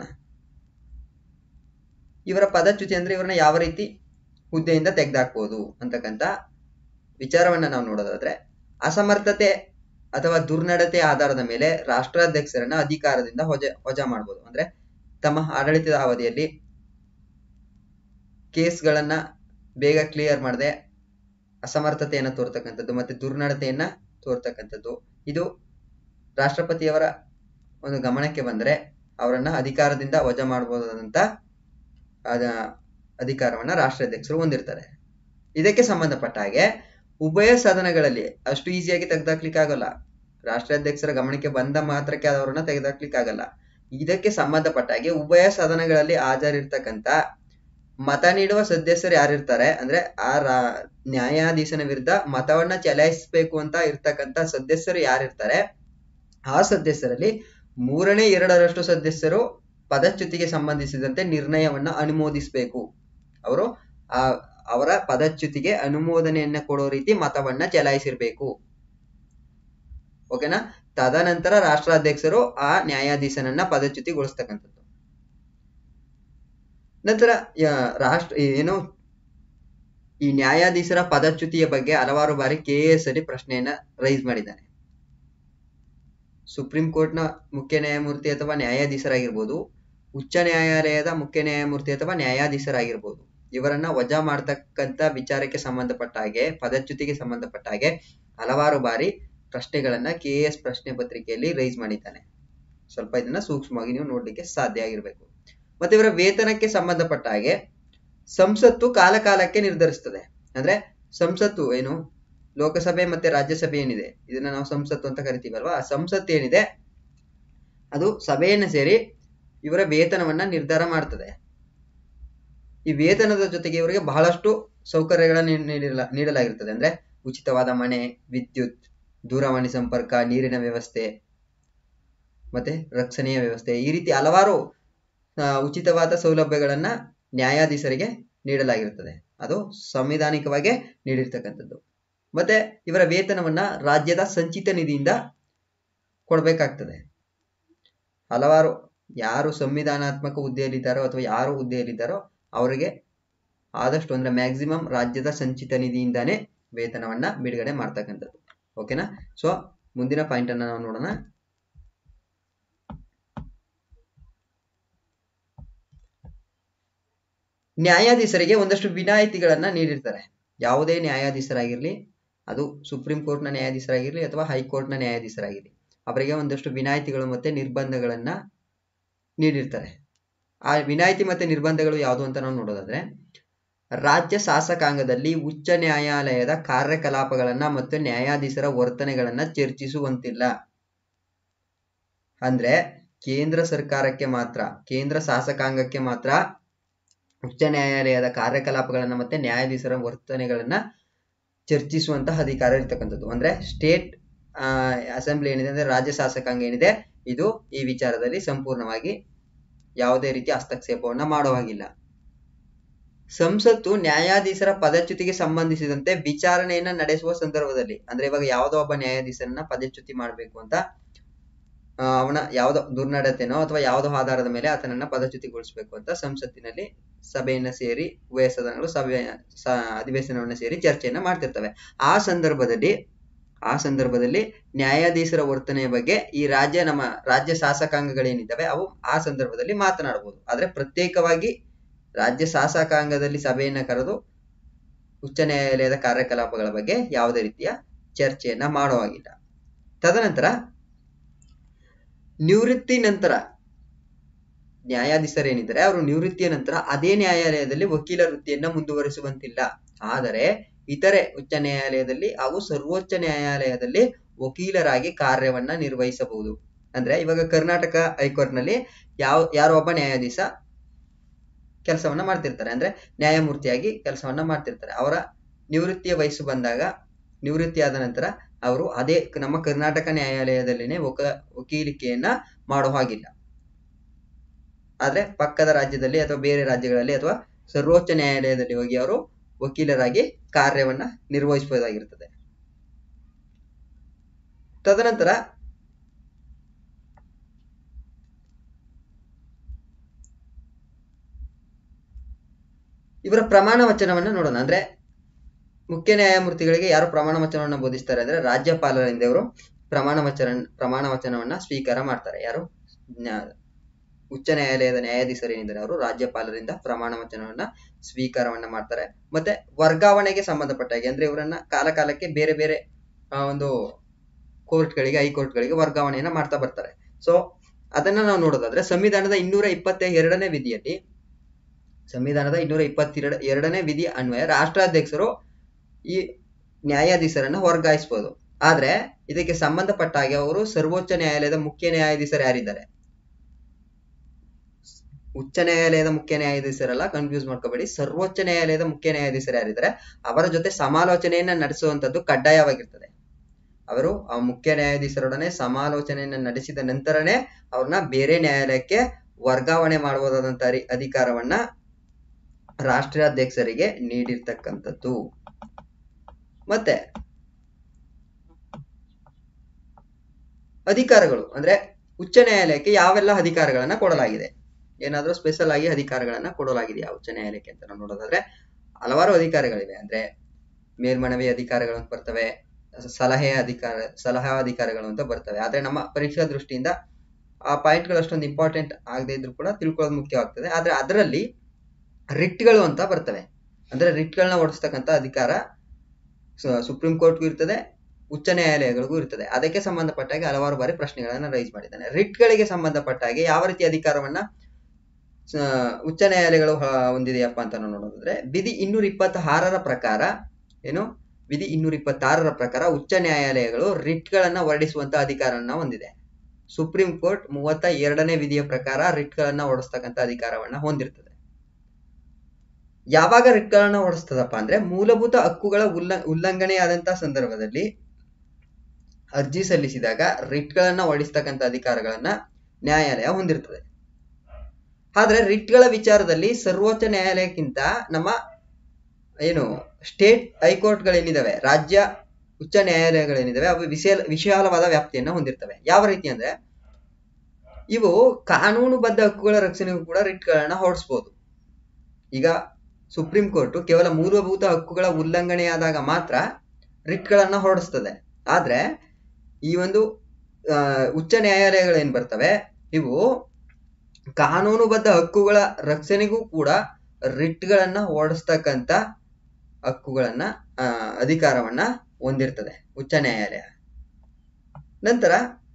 [SPEAKER 1] ಇವರ ಪದಚ್ಯುತಿ ಅಂದ್ರೆ ಇವ್ರನ್ನ ಯಾವ ರೀತಿ ಹುದ್ದೆಯಿಂದ ತೆಗೆದಾಕ್ಬೋದು ಅಂತಕ್ಕಂಥ ವಿಚಾರವನ್ನ ನಾವು ನೋಡೋದಾದ್ರೆ ಅಸಮರ್ಥತೆ ಅಥವಾ ದುರ್ನಡತೆ ಆಧಾರದ ಮೇಲೆ ರಾಷ್ಟ್ರಾಧ್ಯಕ್ಷರನ್ನ ಅಧಿಕಾರದಿಂದ ಹೊಜ ವಜಾ ಮಾಡ್ಬೋದು ಅಂದ್ರೆ ತಮ್ಮ ಆಡಳಿತದ ಅವಧಿಯಲ್ಲಿ ಕೇಸ್ಗಳನ್ನ ಬೇಗ ಕ್ಲಿಯರ್ ಮಾಡದೆ ಅಸಮರ್ಥತೆಯನ್ನು ತೋರ್ತಕ್ಕಂಥದ್ದು ಮತ್ತೆ ದುರ್ನಡತೆಯನ್ನ ತೋರ್ತಕ್ಕಂಥದ್ದು ಇದು ರಾಷ್ಟ್ರಪತಿಯವರ ಒಂದು ಗಮನಕ್ಕೆ ಬಂದರೆ ಅವರನ್ನ ಅಧಿಕಾರದಿಂದ ವಜಾ ಮಾಡಬಹುದಾದಂತ ಅದ ಅಧಿಕಾರವನ್ನ ರಾಷ್ಟ್ರಾಧ್ಯಕ್ಷರು ಹೊಂದಿರ್ತಾರೆ ಇದಕ್ಕೆ ಸಂಬಂಧಪಟ್ಟ ಹಾಗೆ ಉಭಯ ಸದನಗಳಲ್ಲಿ ಅಷ್ಟು ಈಸಿಯಾಗಿ ತೆಗೆದಾಕ್ಲಿಕ್ಕೆ ಆಗಲ್ಲ ರಾಷ್ಟ್ರಾಧ್ಯಕ್ಷರ ಗಮನಕ್ಕೆ ಬಂದ ಮಾತ್ರಕ್ಕೆ ಅವರನ್ನ ತೆಗೆದಾಕ್ಲಿಕ್ಕೆ ಆಗಲ್ಲ ಇದಕ್ಕೆ ಸಂಬಂಧಪಟ್ಟ ಹಾಗೆ ಉಭಯ ಸದನಗಳಲ್ಲಿ ಹಾಜರಿರ್ತಕ್ಕಂಥ ಮತ ನೀಡುವ ಸದಸ್ಯರು ಯಾರಿರ್ತಾರೆ ಅಂದ್ರೆ ಆ ರಾ ನ್ಯಾಯಾಧೀಶನ ವಿರುದ್ಧ ಮತವನ್ನ ಚಲಾಯಿಸಬೇಕು ಅಂತ ಇರ್ತಕ್ಕಂಥ ಸದಸ್ಯರು ಯಾರಿರ್ತಾರೆ ಆ ಸದಸ್ಯರಲ್ಲಿ ಮೂರನೇ ಎರಡರಷ್ಟು ಸದಸ್ಯರು ಪದಚ್ಯುತಿಗೆ ಸಂಬಂಧಿಸಿದಂತೆ ನಿರ್ಣಯವನ್ನ ಅನುಮೋದಿಸಬೇಕು ಅವರು ಆ ಅವರ ಪದಚ್ಯುತಿಗೆ ಅನುಮೋದನೆಯನ್ನ ಕೊಡೋ ರೀತಿ ಮತವನ್ನ ಚಲಾಯಿಸಿರ್ಬೇಕು ಓಕೆನಾ ತದನಂತರ ರಾಷ್ಟ್ರಾಧ್ಯಕ್ಷರು ಆ ನ್ಯಾಯಾಧೀಶನನ್ನ ಪದಚ್ಯುತಿಗೊಳಿಸ್ತಕ್ಕಂಥದ್ದು ನಂತರ ರಾಷ್ಟ್ರ ಏನು ಈ ನ್ಯಾಯಾಧೀಶರ ಪದಚ್ಯುತಿಯ ಬಗ್ಗೆ ಹಲವಾರು ಬಾರಿ ಕೆ ಎಸ್ ಅಲ್ಲಿ ಪ್ರಶ್ನೆಯನ್ನ ರೈಸ್ ಮಾಡಿದ್ದಾನೆ ಸುಪ್ರೀಂ ಕೋರ್ಟ್ನ ಮುಖ್ಯ ನ್ಯಾಯಮೂರ್ತಿ ಅಥವಾ ನ್ಯಾಯಾಧೀಶರಾಗಿರ್ಬೋದು ಉಚ್ಚ ನ್ಯಾಯಾಲಯದ ಮುಖ್ಯ ನ್ಯಾಯಮೂರ್ತಿ ಅಥವಾ ನ್ಯಾಯಾಧೀಶರಾಗಿರ್ಬೋದು ಇವರನ್ನ ವಜಾ ಮಾಡ್ತಕ್ಕಂಥ ವಿಚಾರಕ್ಕೆ ಸಂಬಂಧಪಟ್ಟ ಹಾಗೆ ಪದಚ್ಯುತಿಗೆ ಸಂಬಂಧಪಟ್ಟ ಹಾಗೆ ಹಲವಾರು ಬಾರಿ ಪ್ರಶ್ನೆಗಳನ್ನ ಕೆ ಎಸ್ ಪ್ರಶ್ನೆ ಪತ್ರಿಕೆಯಲ್ಲಿ ರೈಸ್ ಮಾಡಿದ್ದಾನೆ ಸ್ವಲ್ಪ ಇದನ್ನ ಸೂಕ್ಷ್ಮವಾಗಿ ನೀವು ನೋಡ್ಲಿಕ್ಕೆ ಸಾಧ್ಯ ಆಗಿರ್ಬೇಕು ಮತ್ತೆ ಇವರ ವೇತನಕ್ಕೆ ಸಂಬಂಧಪಟ್ಟ ಹಾಗೆ ಸಂಸತ್ತು ಕಾಲ ಕಾಲಕ್ಕೆ ನಿರ್ಧರಿಸ್ತದೆ ಅಂದ್ರೆ ಸಂಸತ್ತು ಏನು ಲೋಕಸಭೆ ಮತ್ತೆ ರಾಜ್ಯಸಭೆ ಏನಿದೆ ಇದನ್ನ ನಾವು ಸಂಸತ್ತು ಅಂತ ಕರಿತೀವಲ್ವಾ ಆ ಸಂಸತ್ತು ಏನಿದೆ ಅದು ಸಭೆಯನ್ನು ಸೇರಿ ಇವರ ವೇತನವನ್ನ ನಿರ್ಧಾರ ಮಾಡ್ತದೆ ಈ ವೇತನದ ಜೊತೆಗೆ ಇವರಿಗೆ ಬಹಳಷ್ಟು ಸೌಕರ್ಯಗಳನ್ನು ನೀಡಲ ನೀಡಲಾಗಿರ್ತದೆ ಅಂದ್ರೆ ಉಚಿತವಾದ ಮನೆ ವಿದ್ಯುತ್ ದೂರವಾಣಿ ಸಂಪರ್ಕ ನೀರಿನ ವ್ಯವಸ್ಥೆ ಮತ್ತೆ ರಕ್ಷಣೆಯ ವ್ಯವಸ್ಥೆ ಈ ರೀತಿ ಹಲವಾರು ಉಚಿತವಾದ ಸೌಲಭ್ಯಗಳನ್ನ ನ್ಯಾಯಾಧೀಶರಿಗೆ ನೀಡಲಾಗಿರುತ್ತದೆ ಅದು ಸಂವಿಧಾನಿಕವಾಗಿ ನೀಡಿರ್ತಕ್ಕಂಥದ್ದು ಮತ್ತೆ ಇವರ ವೇತನವನ್ನ ರಾಜ್ಯದ ಸಂಚಿತ ನಿಧಿಯಿಂದ ಕೊಡಬೇಕಾಗ್ತದೆ ಹಲವಾರು ಯಾರು ಸಂವಿಧಾನಾತ್ಮಕ ಹುದ್ದೆಯಲ್ಲಿದ್ದಾರೋ ಅಥವಾ ಯಾರು ಹುದ್ದೆಯಲ್ಲಿದ್ದಾರೋ ಅವರಿಗೆ ಆದಷ್ಟು ಅಂದ್ರೆ ಮ್ಯಾಕ್ಸಿಮಮ್ ರಾಜ್ಯದ ಸಂಚಿತ ನಿಧಿಯಿಂದಾನೇ ವೇತನವನ್ನ ಬಿಡುಗಡೆ ಮಾಡ್ತಕ್ಕಂಥದ್ದು ಓಕೆನಾ ಸೊ ಮುಂದಿನ ಪಾಯಿಂಟ್ ಅನ್ನ ನಾವು ನೋಡೋಣ ನ್ಯಾಯಾಧೀಶರಿಗೆ ಒಂದಷ್ಟು ವಿನಾಯಿತಿಗಳನ್ನ ನೀಡಿರ್ತಾರೆ ಯಾವುದೇ ನ್ಯಾಯಾಧೀಶರಾಗಿರ್ಲಿ ಅದು ಸುಪ್ರೀಂ ಕೋರ್ಟ್ನ ನ್ಯಾಯಾಧೀಶರಾಗಿರ್ಲಿ ಅಥವಾ ಹೈಕೋರ್ಟ್ನ ನ್ಯಾಯಾಧೀಶರಾಗಿರ್ಲಿ ಅವರಿಗೆ ಒಂದಷ್ಟು ವಿನಾಯಿತಿಗಳು ಮತ್ತೆ ನಿರ್ಬಂಧಗಳನ್ನ ನೀಡಿರ್ತಾರೆ ಆ ವಿನಾಯಿತಿ ಮತ್ತೆ ನಿರ್ಬಂಧಗಳು ಯಾವುದು ಅಂತ ನಾವು ನೋಡೋದಾದ್ರೆ ರಾಜ್ಯ ಶಾಸಕಾಂಗದಲ್ಲಿ ಉಚ್ಚ ನ್ಯಾಯಾಲಯದ ಕಾರ್ಯಕಲಾಪಗಳನ್ನ ಮತ್ತು ನ್ಯಾಯಾಧೀಶರ ವರ್ತನೆಗಳನ್ನ ಚರ್ಚಿಸುವಂತಿಲ್ಲ ಅಂದ್ರೆ ಕೇಂದ್ರ ಸರ್ಕಾರಕ್ಕೆ ಮಾತ್ರ ಕೇಂದ್ರ ಶಾಸಕಾಂಗಕ್ಕೆ ಮಾತ್ರ ಉಚ್ಚ ನ್ಯಾಯಾಲಯದ ಕಾರ್ಯಕಲಾಪಗಳನ್ನ ಮತ್ತೆ ನ್ಯಾಯಾಧೀಶರ ವರ್ತನೆಗಳನ್ನ ಚರ್ಚಿಸುವಂತಹ ಅಧಿಕಾರ ಇರ್ತಕ್ಕಂಥದ್ದು ಅಂದ್ರೆ ಸ್ಟೇಟ್ ಅಸೆಂಬ್ಲಿ ಏನಿದೆ ಅಂದ್ರೆ ರಾಜ್ಯ ಶಾಸಕಾಂಗ ಏನಿದೆ ಇದು ಈ ವಿಚಾರದಲ್ಲಿ ಸಂಪೂರ್ಣವಾಗಿ ಯಾವುದೇ ರೀತಿ ಹಸ್ತಕ್ಷೇಪವನ್ನ ಮಾಡೋ ಹಾಗಿಲ್ಲ ಸಂಸತ್ತು ನ್ಯಾಯಾಧೀಶರ ಪದಚ್ಯುತಿಗೆ ಸಂಬಂಧಿಸಿದಂತೆ ವಿಚಾರಣೆಯನ್ನ ನಡೆಸುವ ಸಂದರ್ಭದಲ್ಲಿ ಅಂದ್ರೆ ಇವಾಗ ಯಾವುದೋ ಒಬ್ಬ ನ್ಯಾಯಾಧೀಶರನ್ನ ಪದಚ್ಯುತಿ ಮಾಡಬೇಕು ಅಂತ ಅವನ ಯಾವುದೋ ದುರ್ನಡತೆನೋ ಅಥವಾ ಯಾವುದೋ ಆಧಾರದ ಮೇಲೆ ಆತನನ್ನ ಪದಚ್ಯುತಿಗೊಳಿಸಬೇಕು ಅಂತ ಸಂಸತ್ತಿನಲ್ಲಿ ಸಭೆಯನ್ನ ಸೇರಿ ಉಭಯ ಸದನಗಳು ಸಭೆ ಅಧಿವೇಶನವನ್ನ ಸೇರಿ ಚರ್ಚೆಯನ್ನ ಮಾಡ್ತಿರ್ತವೆ ಆ ಸಂದರ್ಭದಲ್ಲಿ ಆ ಸಂದರ್ಭದಲ್ಲಿ ನ್ಯಾಯಾಧೀಶರ ವರ್ತನೆಯ ಬಗ್ಗೆ ಈ ರಾಜ್ಯ ನಮ್ಮ ರಾಜ್ಯ ಶಾಸಕಾಂಗಗಳೇನಿದ್ದಾವೆ ಅವು ಆ ಸಂದರ್ಭದಲ್ಲಿ ಮಾತನಾಡಬಹುದು ಆದ್ರೆ ಪ್ರತ್ಯೇಕವಾಗಿ ರಾಜ್ಯ ಶಾಸಕಾಂಗದಲ್ಲಿ ಸಭೆಯನ್ನ ಕರೆದು ಉಚ್ಚ ನ್ಯಾಯಾಲಯದ ಕಾರ್ಯಕಲಾಪಗಳ ಬಗ್ಗೆ ಯಾವುದೇ ರೀತಿಯ ಚರ್ಚೆಯನ್ನ ಮಾಡುವಾಗಿಲ್ಲ ತದನಂತರ ನಿವೃತ್ತಿ ನಂತರ ನ್ಯಾಯಾಧೀಶರೇನಿದ್ದಾರೆ ಅವರು ನಿವೃತ್ತಿಯ ನಂತರ ಅದೇ ನ್ಯಾಯಾಲಯದಲ್ಲಿ ವಕೀಲ ವೃತ್ತಿಯನ್ನ ಮುಂದುವರಿಸುವಂತಿಲ್ಲ ಆದರೆ ಇತರೆ ಉಚ್ಚ ನ್ಯಾಯಾಲಯದಲ್ಲಿ ಹಾಗೂ ಸರ್ವೋಚ್ಚ ನ್ಯಾಯಾಲಯದಲ್ಲಿ ವಕೀಲರಾಗಿ ಕಾರ್ಯವನ್ನ ನಿರ್ವಹಿಸಬಹುದು ಅಂದ್ರೆ ಇವಾಗ ಕರ್ನಾಟಕ ಹೈಕೋರ್ಟ್ನಲ್ಲಿ ಯಾವ ಯಾರೋ ಒಬ್ಬ ನ್ಯಾಯಾಧೀಶ ಕೆಲಸವನ್ನ ಮಾಡ್ತಿರ್ತಾರೆ ಅಂದ್ರೆ ನ್ಯಾಯಮೂರ್ತಿಯಾಗಿ ಕೆಲಸವನ್ನ ಮಾಡ್ತಿರ್ತಾರೆ ಅವರ ನಿವೃತ್ತಿಯ ವಯಸ್ಸು ಬಂದಾಗ ನಿವೃತ್ತಿ ಆದ ನಂತರ ಅವರು ಅದೇ ನಮ್ಮ ಕರ್ನಾಟಕ ನ್ಯಾಯಾಲಯದಲ್ಲಿನೇ ವಕ ವಕೀಲಿಕೆಯನ್ನ ಮಾಡೋ ಹಾಗಿಲ್ಲ ಆದ್ರೆ ಪಕ್ಕದ ರಾಜ್ಯದಲ್ಲಿ ಅಥವಾ ಬೇರೆ ರಾಜ್ಯಗಳಲ್ಲಿ ಅಥವಾ ಸರ್ವೋಚ್ಚ ನ್ಯಾಯಾಲಯದಲ್ಲಿ ಹೋಗಿ ಅವರು ವಕೀಲರಾಗಿ ಕಾರ್ಯವನ್ನ ನಿರ್ವಹಿಸಬಹುದಾಗಿರ್ತದೆ ತದನಂತರ ಇವರ ಪ್ರಮಾಣ ವಚನವನ್ನ ನೋಡೋಣ ಅಂದ್ರೆ ಮುಖ್ಯ ನ್ಯಾಯಮೂರ್ತಿಗಳಿಗೆ ಯಾರು ಪ್ರಮಾಣ ವಚನವನ್ನ ಬೋಧಿಸ್ತಾರೆ ಅಂದ್ರೆ ರಾಜ್ಯಪಾಲರಿಂದ ಇವರು ಪ್ರಮಾಣ ವಚನ ಪ್ರಮಾಣ ವಚನವನ್ನ ಸ್ವೀಕಾರ ಮಾಡ್ತಾರೆ ಯಾರು ಉಚ್ಚ ನ್ಯಾಯಾಲಯದ ನ್ಯಾಯಾಧೀಶರು ಏನಿದ್ದಾರೆ ಅವರು ರಾಜ್ಯಪಾಲರಿಂದ ಪ್ರಮಾಣ ವಚನವನ್ನ ಸ್ವೀಕಾರವನ್ನ ಮಾಡ್ತಾರೆ ಮತ್ತೆ ವರ್ಗಾವಣೆಗೆ ಸಂಬಂಧಪಟ್ಟ ಹಾಗೆ ಅಂದ್ರೆ ಇವರನ್ನ ಕಾಲ ಕಾಲಕ್ಕೆ ಬೇರೆ ಬೇರೆ ಆ, ಒಂದು ಕೋರ್ಟ್ಗಳಿಗೆ ಹೈಕೋರ್ಟ್ಗಳಿಗೆ ವರ್ಗಾವಣೆಯನ್ನ ಮಾಡ್ತಾ ಬರ್ತಾರೆ ಸೊ ಅದನ್ನ ನಾವು ನೋಡೋದಾದ್ರೆ ಸಂವಿಧಾನದ ಇನ್ನೂರ ಇಪ್ಪತ್ತ ಎರಡನೇ ವಿಧಿಯಲ್ಲಿ ಸಂವಿಧಾನದ ಇನ್ನೂರ ಇಪ್ಪತ್ತೆರಡ ಎರಡನೇ ವಿಧಿ ಅನ್ವಯ ರಾಷ್ಟ್ರಾಧ್ಯಕ್ಷರು ಈ ನ್ಯಾಯಾಧೀಶರನ್ನ ವರ್ಗಾಯಿಸಬಹುದು ಆದ್ರೆ ಇದಕ್ಕೆ ಸಂಬಂಧಪಟ್ಟ ಹಾಗೆ ಅವರು ಸರ್ವೋಚ್ಚ ನ್ಯಾಯಾಲಯದ ಮುಖ್ಯ ನ್ಯಾಯಾಧೀಶರು ಯಾರಿದ್ದಾರೆ ಉಚ್ಚ ನ್ಯಾಯಾಲಯದ ಮುಖ್ಯ ನ್ಯಾಯಾಧೀಶರಲ್ಲ ಕನ್ಫ್ಯೂಸ್ ಮಾಡ್ಕೋಬೇಡಿ ಸರ್ವೋಚ್ಚ ನ್ಯಾಯಾಲಯದ ಮುಖ್ಯ ನ್ಯಾಯಾಧೀಶರು ಯಾರಿದ್ದಾರೆ ಅವರ ಜೊತೆ ಸಮಾಲೋಚನೆಯನ್ನ ನಡೆಸುವಂತದ್ದು ಕಡ್ಡಾಯವಾಗಿರ್ತದೆ ಅವರು ಆ ಮುಖ್ಯ ನ್ಯಾಯಾಧೀಶರೊಡನೆ ಸಮಾಲೋಚನೆಯನ್ನ ನಡೆಸಿದ ನಂತರನೇ ಅವ್ರನ್ನ ಬೇರೆ ನ್ಯಾಯಾಲಯಕ್ಕೆ ವರ್ಗಾವಣೆ ಮಾಡಬಹುದಾದಂತ ಅರಿ- ಅಧಿಕಾರವನ್ನ ರಾಷ್ಟ್ರಾಧ್ಯಕ್ಷರಿಗೆ ನೀಡಿರ್ತಕ್ಕಂಥದ್ದು ಮತ್ತೆ ಅಧಿಕಾರಗಳು ಅಂದ್ರೆ ಉಚ್ಚ ನ್ಯಾಯಾಲಯಕ್ಕೆ ಯಾವೆಲ್ಲ ಅಧಿಕಾರಗಳನ್ನ ಕೊಡಲಾಗಿದೆ ಏನಾದ್ರೂ ಸ್ಪೆಷಲ್ ಆಗಿ ಅಧಿಕಾರಗಳನ್ನ ಕೊಡಲಾಗಿದೆಯಾ ಉಚ್ಚ ನ್ಯಾಯಾಲಯಕ್ಕೆ ಅಂತ ನಾವು ನೋಡೋದಾದ್ರೆ ಹಲವಾರು ಅಧಿಕಾರಗಳಿವೆ ಅಂದ್ರೆ ಮೇಲ್ಮನವಿ ಅಧಿಕಾರಗಳು ಅಂತ ಬರ್ತವೆ ಸಲಹೆ ಅಧಿಕಾರ ಸಲಹಾ ಅಧಿಕಾರಗಳು ಅಂತ ಬರ್ತವೆ ಆದ್ರೆ ನಮ್ಮ ಪರೀಕ್ಷಾ ದೃಷ್ಟಿಯಿಂದ ಆ ಪಾಯಿಂಟ್ಗಳು ಅಷ್ಟೊಂದು ಇಂಪಾರ್ಟೆಂಟ್ ಆಗದೆ ಇದ್ರೂ ಕೂಡ ತಿಳ್ಕೊಳ್ಳೋದು ಮುಖ್ಯವಾಗ್ತದೆ ಆದ್ರೆ ಅದರಲ್ಲಿ ರಿಟ್ಗಳು ಅಂತ ಬರ್ತವೆ ಅಂದ್ರೆ ರಿಟ್ಗಳನ್ನ ಓಡಿಸ್ತಕ್ಕಂಥ ಅಧಿಕಾರ ಸ- ಸುಪ್ರೀಂ ಕೋರ್ಟ್ಗೂ ಇರ್ತದೆ ಉಚ್ಚ ನ್ಯಾಯಾಲಯಗಳಿಗೂ ಇರ್ತದೆ ಅದಕ್ಕೆ ಸಂಬಂಧಪಟ್ಟ ಹಾಗೆ ಹಲವಾರು ಬಾರಿ ಪ್ರಶ್ನೆಗಳನ್ನ ರೈಸ್ ಮಾಡಿದ್ದಾನೆ ರಿಟ್ಗಳಿಗೆ ಸಂಬಂಧಪಟ್ಟ ಹಾಗೆ ಯಾವ ರೀತಿ ಅಧಿಕಾರವನ್ನ ಸ- ಉಚ್ಚ ನ್ಯಾಯಾಲಯಗಳು ಹ- ಹೊಂದಿದೆಯಪ್ಪ ಅಂತ ನಾವು ನೋಡೋದಾದ್ರೆ ವಿಧಿ ಇನ್ನೂರ ಇಪ್ಪತ್ತಾರರ ಪ್ರಕಾರ ಏನು ವಿಧಿ ಇನ್ನೂರ ಇಪ್ಪತ್ತಾರರ ಪ್ರಕಾರ ಉಚ್ಚ ನ್ಯಾಯಾಲಯಗಳು ರಿಟ್ಗಳನ್ನ ಹೊರಡಿಸುವಂತ ಅಧಿಕಾರವನ್ನ ಹೊಂದಿದೆ ಸುಪ್ರೀಂ ಕೋರ್ಟ್ ಮೂವತ್ತ ಎರಡನೇ ವಿಧಿಯ ಪ್ರಕಾರ ರಿಟ್ಗಳನ್ನ ಹೊರಡಿಸ್ತಕ್ಕಂಥ ಅಧಿಕಾರವನ್ನ ಹೊಂದಿರ್ತದೆ ಯಾವಾಗ ರಿಟ್ಗಳನ್ನ ಹೊರಡಿಸ್ತದಪ್ಪ ಅಂದ್ರೆ ಮೂಲಭೂತ ಹಕ್ಕುಗಳ ಉಲ್ಲ ಉಲ್ಲಂಘನೆಯಾದಂತಹ ಸಂದರ್ಭದಲ್ಲಿ ಅರ್ಜಿ ಸಲ್ಲಿಸಿದಾಗ ರಿಟ್ಗಳನ್ನ ಹೊರಡಿಸ್ತಕ್ಕಂಥ ಅಧಿಕಾರಗಳನ್ನ ನ್ಯಾಯಾಲಯ ಹೊಂದಿರ್ತದೆ ಆದ್ರೆ ರಿಟ್ಗಳ ವಿಚಾರದಲ್ಲಿ ಸರ್ವೋಚ್ಚ ನ್ಯಾಯಾಲಯಕ್ಕಿಂತ ನಮ್ಮ ಏನು ಸ್ಟೇಟ್ ಹೈಕೋರ್ಟ್ಗಳೇನಿದಾವೆ ರಾಜ್ಯ ಉಚ್ಚ ನ್ಯಾಯಾಲಯಗಳೇನಿದಾವೆ ಅವು ವಿಶಾಲ ವಿಶಾಲವಾದ ವ್ಯಾಪ್ತಿಯನ್ನ ಹೊಂದಿರ್ತವೆ ಯಾವ ರೀತಿ ಅಂದ್ರೆ ಇವು ಕಾನೂನುಬದ್ಧ ಹಕ್ಕುಗಳ ರಕ್ಷಣೆಗೂ ಕೂಡ ರಿಟ್ಗಳನ್ನ ಹೊರಡಿಸ್ಬೋದು ಈಗ ಸುಪ್ರೀಂ ಕೋರ್ಟ್ ಕೇವಲ ಮೂಲಭೂತ ಹಕ್ಕುಗಳ ಉಲ್ಲಂಘನೆಯಾದಾಗ ಮಾತ್ರ ರಿಟ್ಗಳನ್ನ ಹೊರಡಿಸ್ತದೆ ಆದ್ರೆ ಈ ಒಂದು ಆ, ಉಚ್ಚ ನ್ಯಾಯಾಲಯಗಳೇನ್ ಬರ್ತವೆ ಇವು ಕಾನೂನುಬದ್ಧ ಹಕ್ಕುಗಳ ರಕ್ಷಣೆಗೂ ಕೂಡ ರಿಟ್ಗಳನ್ನ ಹೊರಡಿಸ್ತಕ್ಕಂಥ ಹಕ್ಕುಗಳನ್ನ ಆ, ಅಧಿಕಾರವನ್ನ ಹೊಂದಿರ್ತದೆ ಉಚ್ಚ ನ್ಯಾಯಾಲಯ ನಂತರ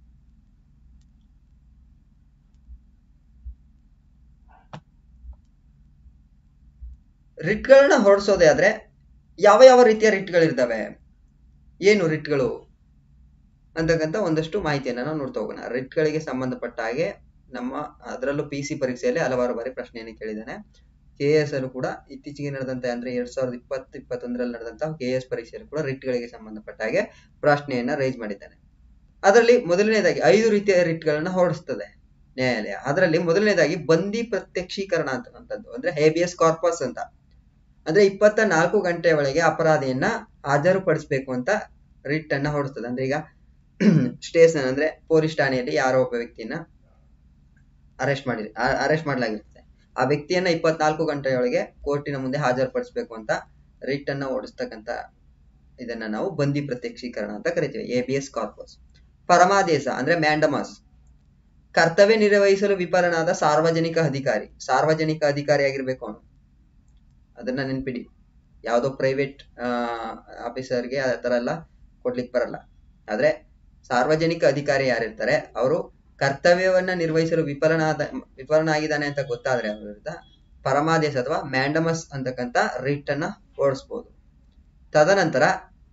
[SPEAKER 1] ರಿಟ್ಗಳನ್ನ ಹೊರಡಿಸೋದೇ ಆದ್ರೆ ಯಾವ ಯಾವ ರೀತಿಯ ರಿಟ್ಗಳಿರ್ತವೆ ಏನು ರಿಟ್ಗಳು ಅಂತಕ್ಕಂಥ ಒಂದಷ್ಟು ಮಾಹಿತಿಯನ್ನ ನಾವು ನೋಡ್ತಾ ಹೋಗೋಣ ರಿಟ್ಗಳಿಗೆ ಸಂಬಂಧಪಟ್ಟ ಹಾಗೆ ನಮ್ಮ ಅದರಲ್ಲೂ ಪಿ ಸಿ ಪರೀಕ್ಷೆಯಲ್ಲಿ ಹಲವಾರು ಬಾರಿ ಪ್ರಶ್ನೆಯನ್ನು ಕೇಳಿದ್ದಾನೆ ಕೆ ಎಸ್ ಅಲ್ಲೂ ಕೂಡ ಇತ್ತೀಚೆಗೆ ನಡೆದಂತ ಅಂದ್ರೆ ಎರಡ್ ಸಾವಿರದ ಇಪ್ಪತ್ತು ಇಪ್ಪತ್ತೊಂದರಲ್ಲಿ ನಡೆದಂತಹ ಕೆ ಎಸ್ ಪರೀಕ್ಷೆಯಲ್ಲಿ ಕೂಡ ರಿಟ್ಗಳಿಗೆ ಸಂಬಂಧಪಟ್ಟ ಹಾಗೆ ಪ್ರಶ್ನೆಯನ್ನ ರೈಸ್ ಮಾಡಿದ್ದಾನೆ ಅದರಲ್ಲಿ ಮೊದಲನೇದಾಗಿ ಐದು ರೀತಿಯ ರಿಟ್ಗಳನ್ನ ಹೊರಡಿಸ್ತದೆ ನ್ಯಾಯಾಲಯ ಅದರಲ್ಲಿ ಮೊದಲನೇದಾಗಿ ಬಂದಿ ಪ್ರತ್ಯಕ್ಷೀಕರಣ ಅಂತಕ್ಕಂಥದ್ದು ಅಂದ್ರೆ ಹೇಬಿಯಸ್ ಕಾರ್ಪಸ್ ಅಂತ ಅಂದ್ರೆ ಇಪ್ಪತ್ತ ನಾಲ್ಕು ಗಂಟೆ ಒಳಗೆ ಅಪರಾಧಿಯನ್ನ ಹಾಜರುಪಡಿಸಬೇಕು ಅಂತ ರಿಟ್ ಅನ್ನ ಹೊರಡಿಸ್ತದೆ ಅಂದ್ರೆ ಈಗ ಸ್ಟೇಷನ್ ಅಂದ್ರೆ ಪೊಲೀಸ್ ಠಾಣೆಯಲ್ಲಿ ಯಾರೋ ಒಬ್ಬ ವ್ಯಕ್ತಿಯನ್ನ ಅರೆಸ್ಟ್ ಮಾಡಿ ಅರೆಸ್ಟ್ ಮಾಡಲಾಗಿರ್ತದೆ ಆ ವ್ಯಕ್ತಿಯನ್ನ ಇಪ್ಪತ್ನಾಲ್ಕು ಗಂಟೆಯೊಳಗೆ ಕೋರ್ಟಿನ ಮುಂದೆ ಹಾಜರುಪಡಿಸಬೇಕು ಅಂತ ರಿಟ್ ಅನ್ನ ಓಡಿಸ್ತಕ್ಕಂಥ ಇದನ್ನ ನಾವು ಬಂದಿ ಪ್ರತ್ಯಕ್ಷೀಕರಣ ಅಂತ ಕರಿತೀವಿ ಎ ಬಿ ಎಸ್ ಕಾರ್ಪಸ್ ಪರಮಾದೇಶ ಅಂದ್ರೆ ಮ್ಯಾಂಡಮಾಸ್ ಕರ್ತವ್ಯ ನಿರ್ವಹಿಸಲು ವಿಫಲನಾದ ಸಾರ್ವಜನಿಕ ಅಧಿಕಾರಿ ಸಾರ್ವಜನಿಕ ಅಧಿಕಾರಿ ಆಗಿರ್ಬೇಕು ಅವನು ಅದನ್ನ ನೆನ್ಪಿಡಿ ಯಾವುದೋ ಪ್ರೈವೇಟ್ ಆಫೀಸರ್ಗೆ ಆ ತರ ಎಲ್ಲ ಕೊಡ್ಲಿಕ್ಕೆ ಬರಲ್ಲ ಆದ್ರೆ ಸಾರ್ವಜನಿಕ ಅಧಿಕಾರಿ ಯಾರಿರ್ತಾರೆ ಅವರು ಕರ್ತವ್ಯವನ್ನ ನಿರ್ವಹಿಸಲು ವಿಫಲನಾದ ವಿಫಲನಾಗಿದ್ದಾನೆ ಅಂತ ಗೊತ್ತಾದ್ರೆ ಅವ್ರ ವಿರುದ್ಧ ಪರಮಾದೇಶ ಅಥವಾ ಮ್ಯಾಂಡಮಸ್ ಅಂತಕ್ಕಂಥ ರಿಟ್ ಅನ್ನ ಓಡಿಸ್ಬೋದು ತದನಂತರ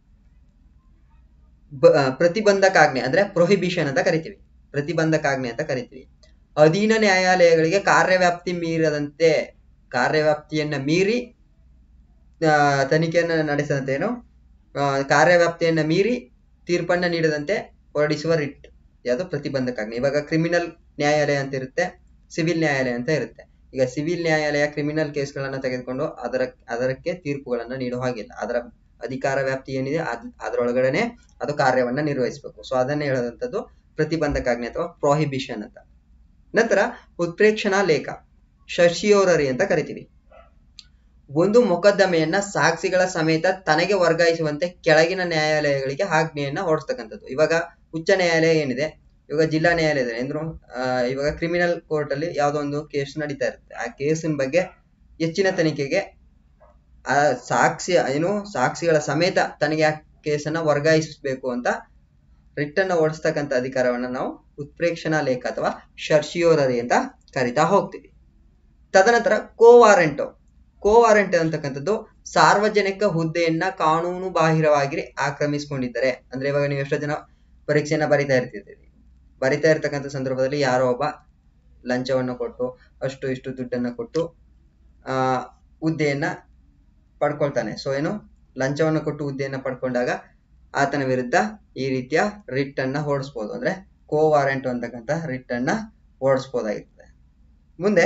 [SPEAKER 1] ಬ- ಆ, ಪ್ರತಿಬಂಧಕಾಜ್ಞೆ ಅಂದ್ರೆ ಪ್ರೊಹಿಬಿಷನ್ ಅಂತ ಕರಿತೀವಿ ಪ್ರತಿಬಂಧಕಾಜ್ಞೆ ಅಂತ ಕರಿತೀವಿ ಅಧೀನ ನ್ಯಾಯಾಲಯಗಳಿಗೆ ಕಾರ್ಯವ್ಯಾಪ್ತಿ ಮೀರದಂತೆ ಕಾರ್ಯವ್ಯಾಪ್ತಿಯನ್ನ ಮೀರಿ ಆ, ತನಿಖೆಯನ್ನ ನಡೆಸದಂತೆ ಏನು ಆ, ಕಾರ್ಯವ್ಯಾಪ್ತಿಯನ್ನ ಮೀರಿ ತೀರ್ಪನ್ನ ನೀಡದಂತೆ ಹೊರಡಿಸುವ ರಿಟ್ ಯಾವುದು ಪ್ರತಿಬಂಧಕಾಜ್ಞೆ ಇವಾಗ ಕ್ರಿಮಿನಲ್ ನ್ಯಾಯಾಲಯ ಅಂತ ಇರುತ್ತೆ ಸಿವಿಲ್ ನ್ಯಾಯಾಲಯ ಅಂತ ಇರುತ್ತೆ ಈಗ ಸಿವಿಲ್ ನ್ಯಾಯಾಲಯ ಕ್ರಿಮಿನಲ್ ಕೇಸ್ಗಳನ್ನ ತೆಗೆದುಕೊಂಡು ಅದರ ಅದಕ್ಕೆ ತೀರ್ಪುಗಳನ್ನ ನೀಡುವ ಹಾಗಿಲ್ಲ ಅದರ ಅಧಿಕಾರ ವ್ಯಾಪ್ತಿ ಏನಿದೆ ಅದ್ ಅದರೊಳಗಡೆನೆ ಅದು ಕಾರ್ಯವನ್ನ ನಿರ್ವಹಿಸಬೇಕು ಸೊ ಅದನ್ನ ಹೇಳೋದಂಥದ್ದು ಪ್ರತಿಬಂಧಕಾಜ್ಞೆ ಅಥವಾ ಪ್ರಾಹಿಬಿಷನ್ ಅಂತ ನಂತರ ಉತ್ಪ್ರೇಕ್ಷಣಾ ಲೇಖ ಶಶಿಯೋರರಿ ಅಂತ ಕರಿತೀವಿ ಒಂದು ಮೊಕದ್ದಮೆಯನ್ನ ಸಾಕ್ಷಿಗಳ ಸಮೇತ ತನಗೆ ವರ್ಗಾಯಿಸುವಂತೆ ಕೆಳಗಿನ ನ್ಯಾಯಾಲಯಗಳಿಗೆ ಆಜ್ಞೆಯನ್ನ ಹೊರಡಿಸ್ತಕ್ಕಂಥದ್ದು ಇವಾಗ ಉಚ್ಚ ನ್ಯಾಯಾಲಯ ಏನಿದೆ ಇವಾಗ ಜಿಲ್ಲಾ ನ್ಯಾಯಾಲಯದಲ್ಲಿ ಅಂದ್ರು ಆ, ಇವಾಗ ಕ್ರಿಮಿನಲ್ ಕೋರ್ಟ್ ಅಲ್ಲಿ ಯಾವ್ದೋ ಒಂದು ಕೇಸ್ ನಡೀತಾ ಇರುತ್ತೆ ಆ ಕೇಸಿನ ಬಗ್ಗೆ ಹೆಚ್ಚಿನ ತನಿಖೆಗೆ ಆ ಸಾಕ್ಷಿ ಏನು ಸಾಕ್ಷಿಗಳ ಸಮೇತ ತನಗೆ ಆ ಕೇಸನ್ನ ವರ್ಗಾಯಿಸಬೇಕು ಅಂತ ರಿಟ್ ಅನ್ನ ಓಡಿಸ್ತಕ್ಕಂಥ ಅಧಿಕಾರವನ್ನ ನಾವು ಉತ್ಪ್ರೇಕ್ಷಣಾ ಲೇಖ ಅಥವಾ ಶರ್ಷಿಯೋರರಿ ಅಂತ ಕರಿತಾ ಹೋಗ್ತೀವಿ ತದನಂತರ ಕೋ ವಾರೆಂಟ್ ಕೋ ವಾರೆಂಟ್ ಅಂತಕ್ಕಂಥದ್ದು ಸಾರ್ವಜನಿಕ ಹುದ್ದೆಯನ್ನ ಕಾನೂನು ಬಾಹಿರವಾಗಿ ಆಕ್ರಮಿಸಿಕೊಂಡಿದ್ದಾರೆ ಅಂದ್ರೆ ಇವಾಗ ನೀವು ಎಷ್ಟೋ ಜನ ಪರೀಕ್ಷೆಯನ್ನ ಬರಿತಾ ಇರ್ತಿದ್ದೀರಿ ಬರಿತಾ ಇರ್ತಕ್ಕಂಥ ಸಂದರ್ಭದಲ್ಲಿ ಯಾರೋ ಒಬ್ಬ ಲಂಚವನ್ನು ಕೊಟ್ಟು ಅಷ್ಟು ಇಷ್ಟು ದುಡ್ಡನ್ನ ಕೊಟ್ಟು ಆ ಹುದ್ದೆಯನ್ನ ಪಡ್ಕೊಳ್ತಾನೆ ಸೊ ಏನು ಲಂಚವನ್ನು ಕೊಟ್ಟು ಹುದ್ದೆಯನ್ನ ಪಡ್ಕೊಂಡಾಗ ಆತನ ವಿರುದ್ಧ ಈ ರೀತಿಯ ರಿಟ್ ಅನ್ನ ಓಡಿಸ್ಬೋದು ಅಂದ್ರೆ ಕೋ ವಾರೆಂಟ್ ಅಂತಕ್ಕಂಥ ರಿಟ್ ಅನ್ನ ಓಡಿಸ್ಬೋದಾಗಿರ್ತದೆ ಮುಂದೆ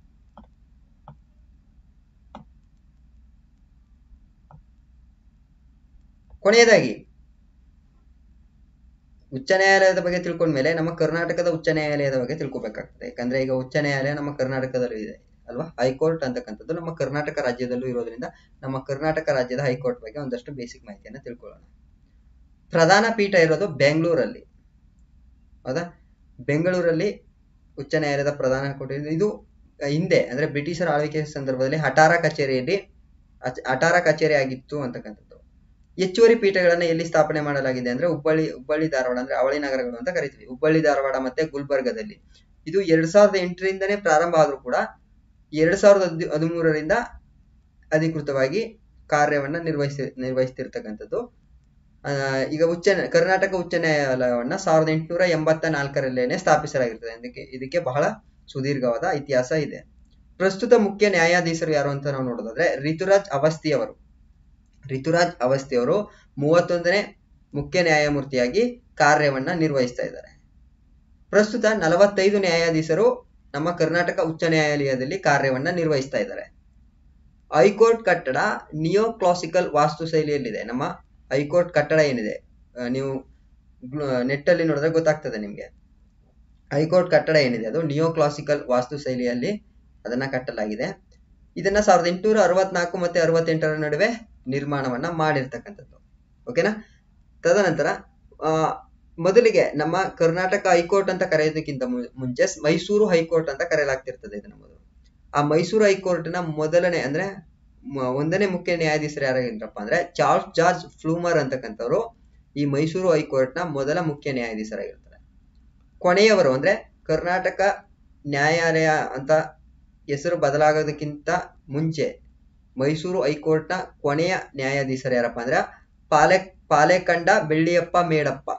[SPEAKER 1] ಕೊನೆಯದಾಗಿ ಉಚ್ಚ ನ್ಯಾಯಾಲಯದ ಬಗ್ಗೆ ತಿಳ್ಕೊಂಡ್ಮೇಲೆ ನಮ್ಮ ಕರ್ನಾಟಕದ ಉಚ್ಚ ನ್ಯಾಯಾಲಯದ ಬಗ್ಗೆ ತಿಳ್ಕೊಬೇಕಾಗ್ತದೆ ಯಾಕಂದ್ರೆ ಈಗ ಉಚ್ಚ ನ್ಯಾಯಾಲಯ ನಮ್ಮ ಕರ್ನಾಟಕದಲ್ಲೂ ಇದೆ ಅಲ್ವಾ ಹೈಕೋರ್ಟ್ ಅಂತಕ್ಕಂಥದ್ದು ನಮ್ಮ ಕರ್ನಾಟಕ ರಾಜ್ಯದಲ್ಲೂ ಇರೋದ್ರಿಂದ ನಮ್ಮ ಕರ್ನಾಟಕ ರಾಜ್ಯದ ಹೈಕೋರ್ಟ್ ಬಗ್ಗೆ ಒಂದಷ್ಟು ಬೇಸಿಕ್ ಮಾಹಿತಿಯನ್ನು ತಿಳ್ಕೊಳ್ಳೋಣ ಪ್ರಧಾನ ಪೀಠ ಇರೋದು ಬೆಂಗಳೂರಲ್ಲಿ ಹೌದಾ ಬೆಂಗಳೂರಲ್ಲಿ ಉಚ್ಚ ನ್ಯಾಯಾಲಯದ ಪ್ರಧಾನ ಕೋರ್ಟ್ ಇದೆ. ಇದು ಹಿಂದೆ ಅಂದ್ರೆ ಬ್ರಿಟಿಷರ ಆಳ್ವಿಕೆ ಸಂದರ್ಭದಲ್ಲಿ ಹಟಾರ ಕಚೇರಿಯಲ್ಲಿ ಅಚ್- ಹಟಾರ ಕಚೇರಿ ಆಗಿತ್ತು ಅಂತಕ್ಕಂಥದ್ದು ಹೆಚ್ಚುವರಿ ಪೀಠಗಳನ್ನ ಎಲ್ಲಿ ಸ್ಥಾಪನೆ ಮಾಡಲಾಗಿದೆ ಅಂದ್ರೆ ಹುಬ್ಬಳ್ಳಿ ಹುಬ್ಬಳ್ಳಿ ಧಾರವಾಡ ಅಂದ್ರೆ ಅವಳಿ ನಗರಗಳು ಅಂತ ಕರಿತೀವಿ ಹುಬ್ಬಳ್ಳಿ ಧಾರವಾಡ ಮತ್ತೆ ಗುಲ್ಬರ್ಗದಲ್ಲಿ ಇದು ಎರಡ್ ಸಾವಿರದ ಎಂಟರಿಂದನೇ ಪ್ರಾರಂಭ ಆದ್ರೂ ಕೂಡ ಎರಡ್ ಸಾವಿರದ ಹದಿ- ಹದಿಮೂರರಿಂದ ಅಧಿಕೃತವಾಗಿ ಕಾರ್ಯವನ್ನ ನಿರ್ವಹಿಸಿ ನಿರ್ವಹಿಸ್ತಿರ್ತಕ್ಕಂಥದ್ದು ಆ, ಈಗ ಉಚ್ಚ ನ್ಯಾ- ಕರ್ನಾಟಕ ಉಚ್ಚ ನ್ಯಾಯಾಲಯವನ್ನ ಸಾವಿರದ ಎಂಟುನೂರ ಎಂಬತ್ತ ನಾಲ್ಕರಲ್ಲೇನೆ ಸ್ಥಾಪಿಸಲಾಗಿರ್ತದೆ ಇದಕ್ಕೆ ಇದಕ್ಕೆ ಬಹಳ ಸುದೀರ್ಘವಾದ ಇತಿಹಾಸ ಇದೆ ಪ್ರಸ್ತುತ ಮುಖ್ಯ ನ್ಯಾಯಾಧೀಶರು ಯಾರು ಅಂತ ನಾವು ನೋಡೋದಾದ್ರೆ ರಿತುರಾಜ್ ಅವಸ್ಥಿ ಅವರು ರಿತುರಾಜ್ ಅವಸ್ಥಿ ಅವರು ಮೂವತ್ತೊಂದನೇ ಮುಖ್ಯ ನ್ಯಾಯಮೂರ್ತಿಯಾಗಿ ಕಾರ್ಯವನ್ನ ನಿರ್ವಹಿಸ್ತಾ ಇದ್ದಾರೆ ಪ್ರಸ್ತುತ ನಲವತ್ತೈದು ನ್ಯಾಯಾಧೀಶರು ನಮ್ಮ ಕರ್ನಾಟಕ ಉಚ್ಚ ನ್ಯಾಯಾಲಯದಲ್ಲಿ ಕಾರ್ಯವನ್ನ ನಿರ್ವಹಿಸ್ತಾ ಇದ್ದಾರೆ ಹೈಕೋರ್ಟ್ ಕಟ್ಟಡ ನಿಯೋ ಕ್ಲಾಸಿಕಲ್ ವಾಸ್ತು ಶೈಲಿಯಲ್ಲಿದೆ ನಮ್ಮ ಹೈಕೋರ್ಟ್ ಕಟ್ಟಡ ಏನಿದೆ ಆ, ನೀವು ನೆಟ್ ಅಲ್ಲಿ ನೋಡಿದ್ರೆ ಗೊತ್ತಾಗ್ತದೆ ನಿಮ್ಗೆ ಹೈಕೋರ್ಟ್ ಕಟ್ಟಡ ಏನಿದೆ ಅದು ನಿಯೋ ಕ್ಲಾಸಿಕಲ್ ವಾಸ್ತು ಶೈಲಿಯಲ್ಲಿ ಅದನ್ನ ಕಟ್ಟಲಾಗಿದೆ ಇದನ್ನ ಸಾವಿರದ ಎಂಟುನೂರ ಅರವತ್ನಾಲ್ಕು ಮತ್ತೆ ಅರವತ್ತೆಂಟರ ನಡುವೆ ನಿರ್ಮಾಣವನ್ನ ಮಾಡಿರ್ತಕ್ಕಂಥದ್ದು ಓಕೆನಾ ತದನಂತರ ಆ ಮೊದಲಿಗೆ ನಮ್ಮ ಕರ್ನಾಟಕ ಹೈಕೋರ್ಟ್ ಅಂತ ಕರೆಯೋದಕ್ಕಿಂತ ಮು- ಮುಂಚೆ ಮೈಸೂರು ಹೈಕೋರ್ಟ್ ಅಂತ ಕರೆಯಲಾಗ್ತಿರ್ತದೆ ಇದನ್ನ ಮೊದಲು ಆ ಮೈಸೂರು ಹೈಕೋರ್ಟ್ನ ಮೊದಲನೇ ಅಂದ್ರೆ ಮ- ಒಂದನೇ ಮುಖ್ಯ ನ್ಯಾಯಾಧೀಶರು ಯಾರಾಗಿದ್ರಪ್ಪ ಅಂದ್ರೆ ಚಾರ್ಲ್ಸ್ ಜಾರ್ಜ್ ಫ್ಲೂಮರ್ ಅಂತಕ್ಕಂಥವ್ರು ಈ ಮೈಸೂರು ಹೈಕೋರ್ಟ್ನ ಮೊದಲ ಮುಖ್ಯ ನ್ಯಾಯಾಧೀಶರಾಗಿರ್ತಾರೆ ಕೊನೆಯವರು ಅಂದ್ರೆ ಕರ್ನಾಟಕ ನ್ಯಾಯಾಲಯ ಅಂತ ಹೆಸರು ಬದಲಾಗೋದಕ್ಕಿಂತ ಮುಂಚೆ ಮೈಸೂರು ಹೈಕೋರ್ಟ್ನ ಕೊನೆಯ ನ್ಯಾಯಾಧೀಶರು ಯಾರಪ್ಪ ಅಂದ್ರೆ ಪಾಲೆ ಪಾಲೆಕಂಡ ಬೆಳ್ಳಿಯಪ್ಪ ಮೇಡಪ್ಪ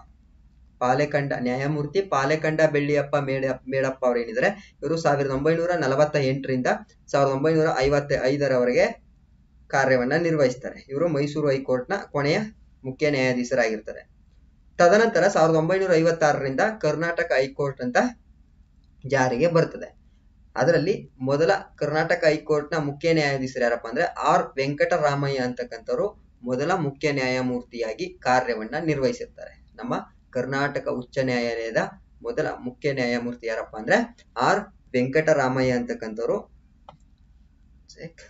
[SPEAKER 1] ಪಾಲೆಕಂಡ ನ್ಯಾಯಮೂರ್ತಿ ಪಾಲೆಕಂಡ ಬೆಳ್ಳಿಯಪ್ಪ ಮೇಡ ಮೇಡಪ್ಪ ಅವರು ಏನಿದ್ದಾರೆ ಇವರು ಸಾವಿರದ ಒಂಬೈನೂರ ನಲವತ್ತ ಎಂಟರಿಂದ ಸಾವಿರದ ಒಂಬೈನೂರ ಐವತ್ತ ಐದರವರೆಗೆ ಕಾರ್ಯವನ್ನ ನಿರ್ವಹಿಸ್ತಾರೆ ಇವರು ಮೈಸೂರು ಹೈಕೋರ್ಟ್ನ ಕೊನೆಯ ಮುಖ್ಯ ನ್ಯಾಯಾಧೀಶರಾಗಿರ್ತಾರೆ ತದನಂತರ ಸಾವಿರದ ಒಂಬೈನೂರ ಐವತ್ತಾರರಿಂದ ಕರ್ನಾಟಕ ಹೈಕೋರ್ಟ್ ಅಂತ ಜಾರಿಗೆ ಬರ್ತದೆ ಅದರಲ್ಲಿ ಮೊದಲ ಕರ್ನಾಟಕ ಹೈಕೋರ್ಟ್ನ ಮುಖ್ಯ ನ್ಯಾಯಾಧೀಶರು ಯಾರಪ್ಪ ಅಂದ್ರೆ ಆರ್ ವೆಂಕಟರಾಮಯ್ಯ ಅಂತಕ್ಕಂಥವ್ರು ಮೊದಲ ಮುಖ್ಯ ನ್ಯಾಯಮೂರ್ತಿಯಾಗಿ ಕಾರ್ಯವನ್ನ ನಿರ್ವಹಿಸಿರ್ತಾರೆ ನಮ್ಮ ಕರ್ನಾಟಕ ಉಚ್ಚ ನ್ಯಾಯಾಲಯದ ಮೊದಲ ಮುಖ್ಯ ನ್ಯಾಯಮೂರ್ತಿ ಯಾರಪ್ಪ ಅಂದ್ರೆ ಆರ್ ವೆಂಕಟರಾಮಯ್ಯ ಅಂತಕ್ಕಂಥವ್ರು ಸೆಕ್.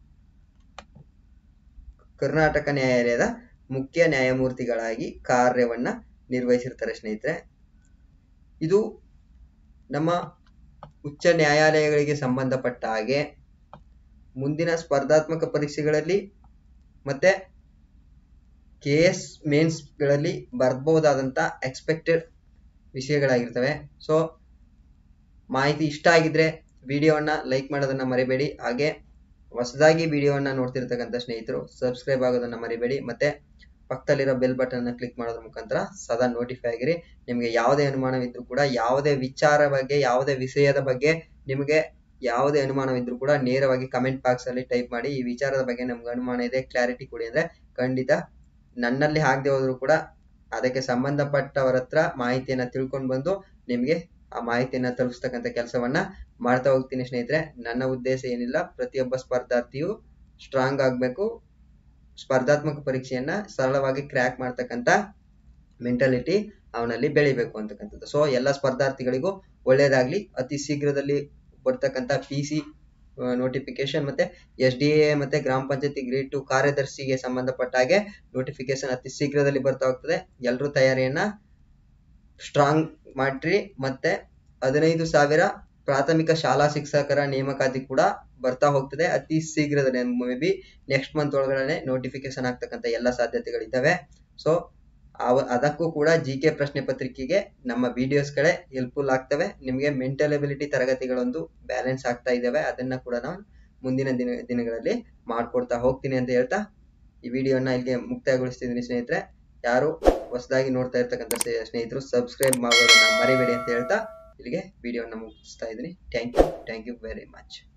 [SPEAKER 1] ಕರ್ನಾಟಕ ನ್ಯಾಯಾಲಯದ ಮುಖ್ಯ ನ್ಯಾಯಮೂರ್ತಿಗಳಾಗಿ ಕಾರ್ಯವನ್ನ ನಿರ್ವಹಿಸಿರ್ತಾರೆ ಸ್ನೇಹಿತರೆ ಇದು ನಮ್ಮ ಉಚ್ಚ ನ್ಯಾಯಾಲಯಗಳಿಗೆ ಸಂಬಂಧಪಟ್ಟ ಹಾಗೆ ಮುಂದಿನ ಸ್ಪರ್ಧಾತ್ಮಕ ಪರೀಕ್ಷೆಗಳಲ್ಲಿ ಮತ್ತೆ ಕೆ ಎಸ್ ಮೇನ್ಸ್ಗಳಲ್ಲಿ ಬರ್ಬೋದಾದಂಥ ಎಕ್ಸ್ಪೆಕ್ಟೆಡ್ ವಿಷಯಗಳಾಗಿರ್ತವೆ ಸೊ ಮಾಹಿತಿ ಇಷ್ಟ ಆಗಿದ್ರೆ ವಿಡಿಯೋವನ್ನ ಲೈಕ್ ಮಾಡೋದನ್ನ ಮರಿಬೇಡಿ ಹಾಗೆ ಹೊಸದಾಗಿ ವಿಡಿಯೋವನ್ನ ನೋಡ್ತಿರ್ತಕ್ಕಂಥ ಸ್ನೇಹಿತರು ಸಬ್ಸ್ಕ್ರೈಬ್ ಆಗೋದನ್ನ ಮರಿಬೇಡಿ ಮತ್ತೆ ಪಕ್ಕದಲ್ಲಿರೋ ಬೆಲ್ ಬಟನ್ ಅನ್ನ ಕ್ಲಿಕ್ ಮಾಡೋದ್ರ ಮುಖಾಂತರ ಸದಾ ನೋಟಿಫೈ ಆಗಿರಿ ನಿಮಗೆ ಯಾವುದೇ ಅನುಮಾನವಿದ್ರೂ ಕೂಡ ಯಾವುದೇ ವಿಚಾರ ಬಗ್ಗೆ ಯಾವುದೇ ವಿಷಯದ ಬಗ್ಗೆ ನಿಮಗೆ ಯಾವುದೇ ಅನುಮಾನವಿದ್ರೂ ಕೂಡ ನೇರವಾಗಿ ಕಮೆಂಟ್ ಬಾಕ್ಸ್ ಅಲ್ಲಿ ಟೈಪ್ ಮಾಡಿ ಈ ವಿಚಾರದ ಬಗ್ಗೆ ನಮ್ಗೆ ಅನುಮಾನ ಇದೆ ಕ್ಲಾರಿಟಿ ಕೊಡಿ ಅಂದ್ರೆ ಖಂಡಿತ ನನ್ನಲ್ಲಿ ಆಗದೆ ಹೋದ್ರು ಕೂಡ ಅದಕ್ಕೆ ಸಂಬಂಧಪಟ್ಟವರ ಹತ್ರ ಮಾಹಿತಿಯನ್ನ ತಿಳ್ಕೊಂಡು ಬಂದು ನಿಮಗೆ ಆ ಮಾಹಿತಿಯನ್ನ ತಲುಪಿಸ್ತಕ್ಕಂಥ ಕೆಲಸವನ್ನ ಮಾಡ್ತಾ ಹೋಗ್ತೀನಿ ಸ್ನೇಹಿತರೆ ನನ್ನ ಉದ್ದೇಶ ಏನಿಲ್ಲ ಪ್ರತಿಯೊಬ್ಬ ಸ್ಪರ್ಧಾರ್ಥಿಯು ಸ್ಟ್ರಾಂಗ್ ಆಗ್ಬೇಕು ಸ್ಪರ್ಧಾತ್ಮಕ ಪರೀಕ್ಷೆಯನ್ನ ಸರಳವಾಗಿ ಕ್ರ್ಯಾಕ್ ಮಾಡ್ತಕ್ಕಂಥ ಮೆಂಟಾಲಿಟಿ ಅವನಲ್ಲಿ ಬೆಳಿಬೇಕು ಅಂತಕ್ಕಂಥದ್ದು ಸೊ ಎಲ್ಲ ಸ್ಪರ್ಧಾರ್ಥಿಗಳಿಗೂ ಒಳ್ಳೇದಾಗ್ಲಿ ಅತಿ ಶೀಘ್ರದಲ್ಲಿ ಬರ್ತಕ್ಕಂಥ ಪಿ ಸಿ ನೋಟಿಫಿಕೇಶನ್ ಮತ್ತೆ ಎಸ್ ಡಿ ಎ ಮತ್ತೆ ಗ್ರಾಮ ಪಂಚಾಯತಿ ಗ್ರೇಡ್ ಟು ಕಾರ್ಯದರ್ಶಿಗೆ ಸಂಬಂಧಪಟ್ಟ ಹಾಗೆ ನೋಟಿಫಿಕೇಶನ್ ಅತಿ ಶೀಘ್ರದಲ್ಲಿ ಬರ್ತಾ ಹೋಗ್ತದೆ ಎಲ್ಲರೂ ತಯಾರಿಯನ್ನ ಸ್ಟ್ರಾಂಗ್ ಮಾಡ್ರಿ ಮತ್ತೆ ಹದಿನೈದು ಸಾವಿರ ಪ್ರಾಥಮಿಕ ಶಾಲಾ ಶಿಕ್ಷಕರ ನೇಮಕಾತಿ ಕೂಡ ಬರ್ತಾ ಹೋಗ್ತದೆ ಅತಿ ಶೀಘ್ರದಲ್ಲೇ ಮೇ ಬಿ ನೆಕ್ಸ್ಟ್ ಮಂತ್ ಒಳಗಡೆ ನೋಟಿಫಿಕೇಶನ್ ಆಗ್ತಕ್ಕಂಥ ಎಲ್ಲ ಸಾಧ್ಯತೆಗಳಿದ್ದಾವೆ ಸೊ ಅವ ಅದಕ್ಕೂ ಕೂಡ ಜಿ ಕೆ ಪ್ರಶ್ನೆ ಪತ್ರಿಕೆಗೆ ನಮ್ಮ ವಿಡಿಯೋಸ್ಗಳೇ ಹೆಲ್ಪ್ಫುಲ್ ಆಗ್ತವೆ ನಿಮಗೆ ಮೆಂಟಲ್ ಎಬಿಲಿಟಿ ತರಗತಿಗಳೊಂದು ಬ್ಯಾಲೆನ್ಸ್ ಆಗ್ತಾ ಇದ್ದಾವೆ ಅದನ್ನ ಕೂಡ ನಾವು ಮುಂದಿನ ದಿನ ದಿನಗಳಲ್ಲಿ ಮಾಡ್ಕೊಡ್ತಾ ಹೋಗ್ತೀನಿ ಅಂತ ಹೇಳ್ತಾ ಈ ವಿಡಿಯೋನ ಇಲ್ಲಿಗೆ ಮುಕ್ತಾಯಗೊಳಿಸ್ತಿದ್ದೀನಿ ಸ್ನೇಹಿತರೆ ಯಾರು ಹೊಸದಾಗಿ ನೋಡ್ತಾ ಇರ್ತಕ್ಕಂಥ ಸ್ನೇಹಿತರು ಸಬ್ಸ್ಕ್ರೈಬ್ ಮಾಡೋದನ್ನ ಮರಿಬೇಡಿ ಅಂತ ಹೇಳ್ತಾ ಇಲ್ಲಿಗೆ ವಿಡಿಯೋನ ಮುಗಿಸ್ತಾ ಇದ್ದೀನಿ thank you thank you very much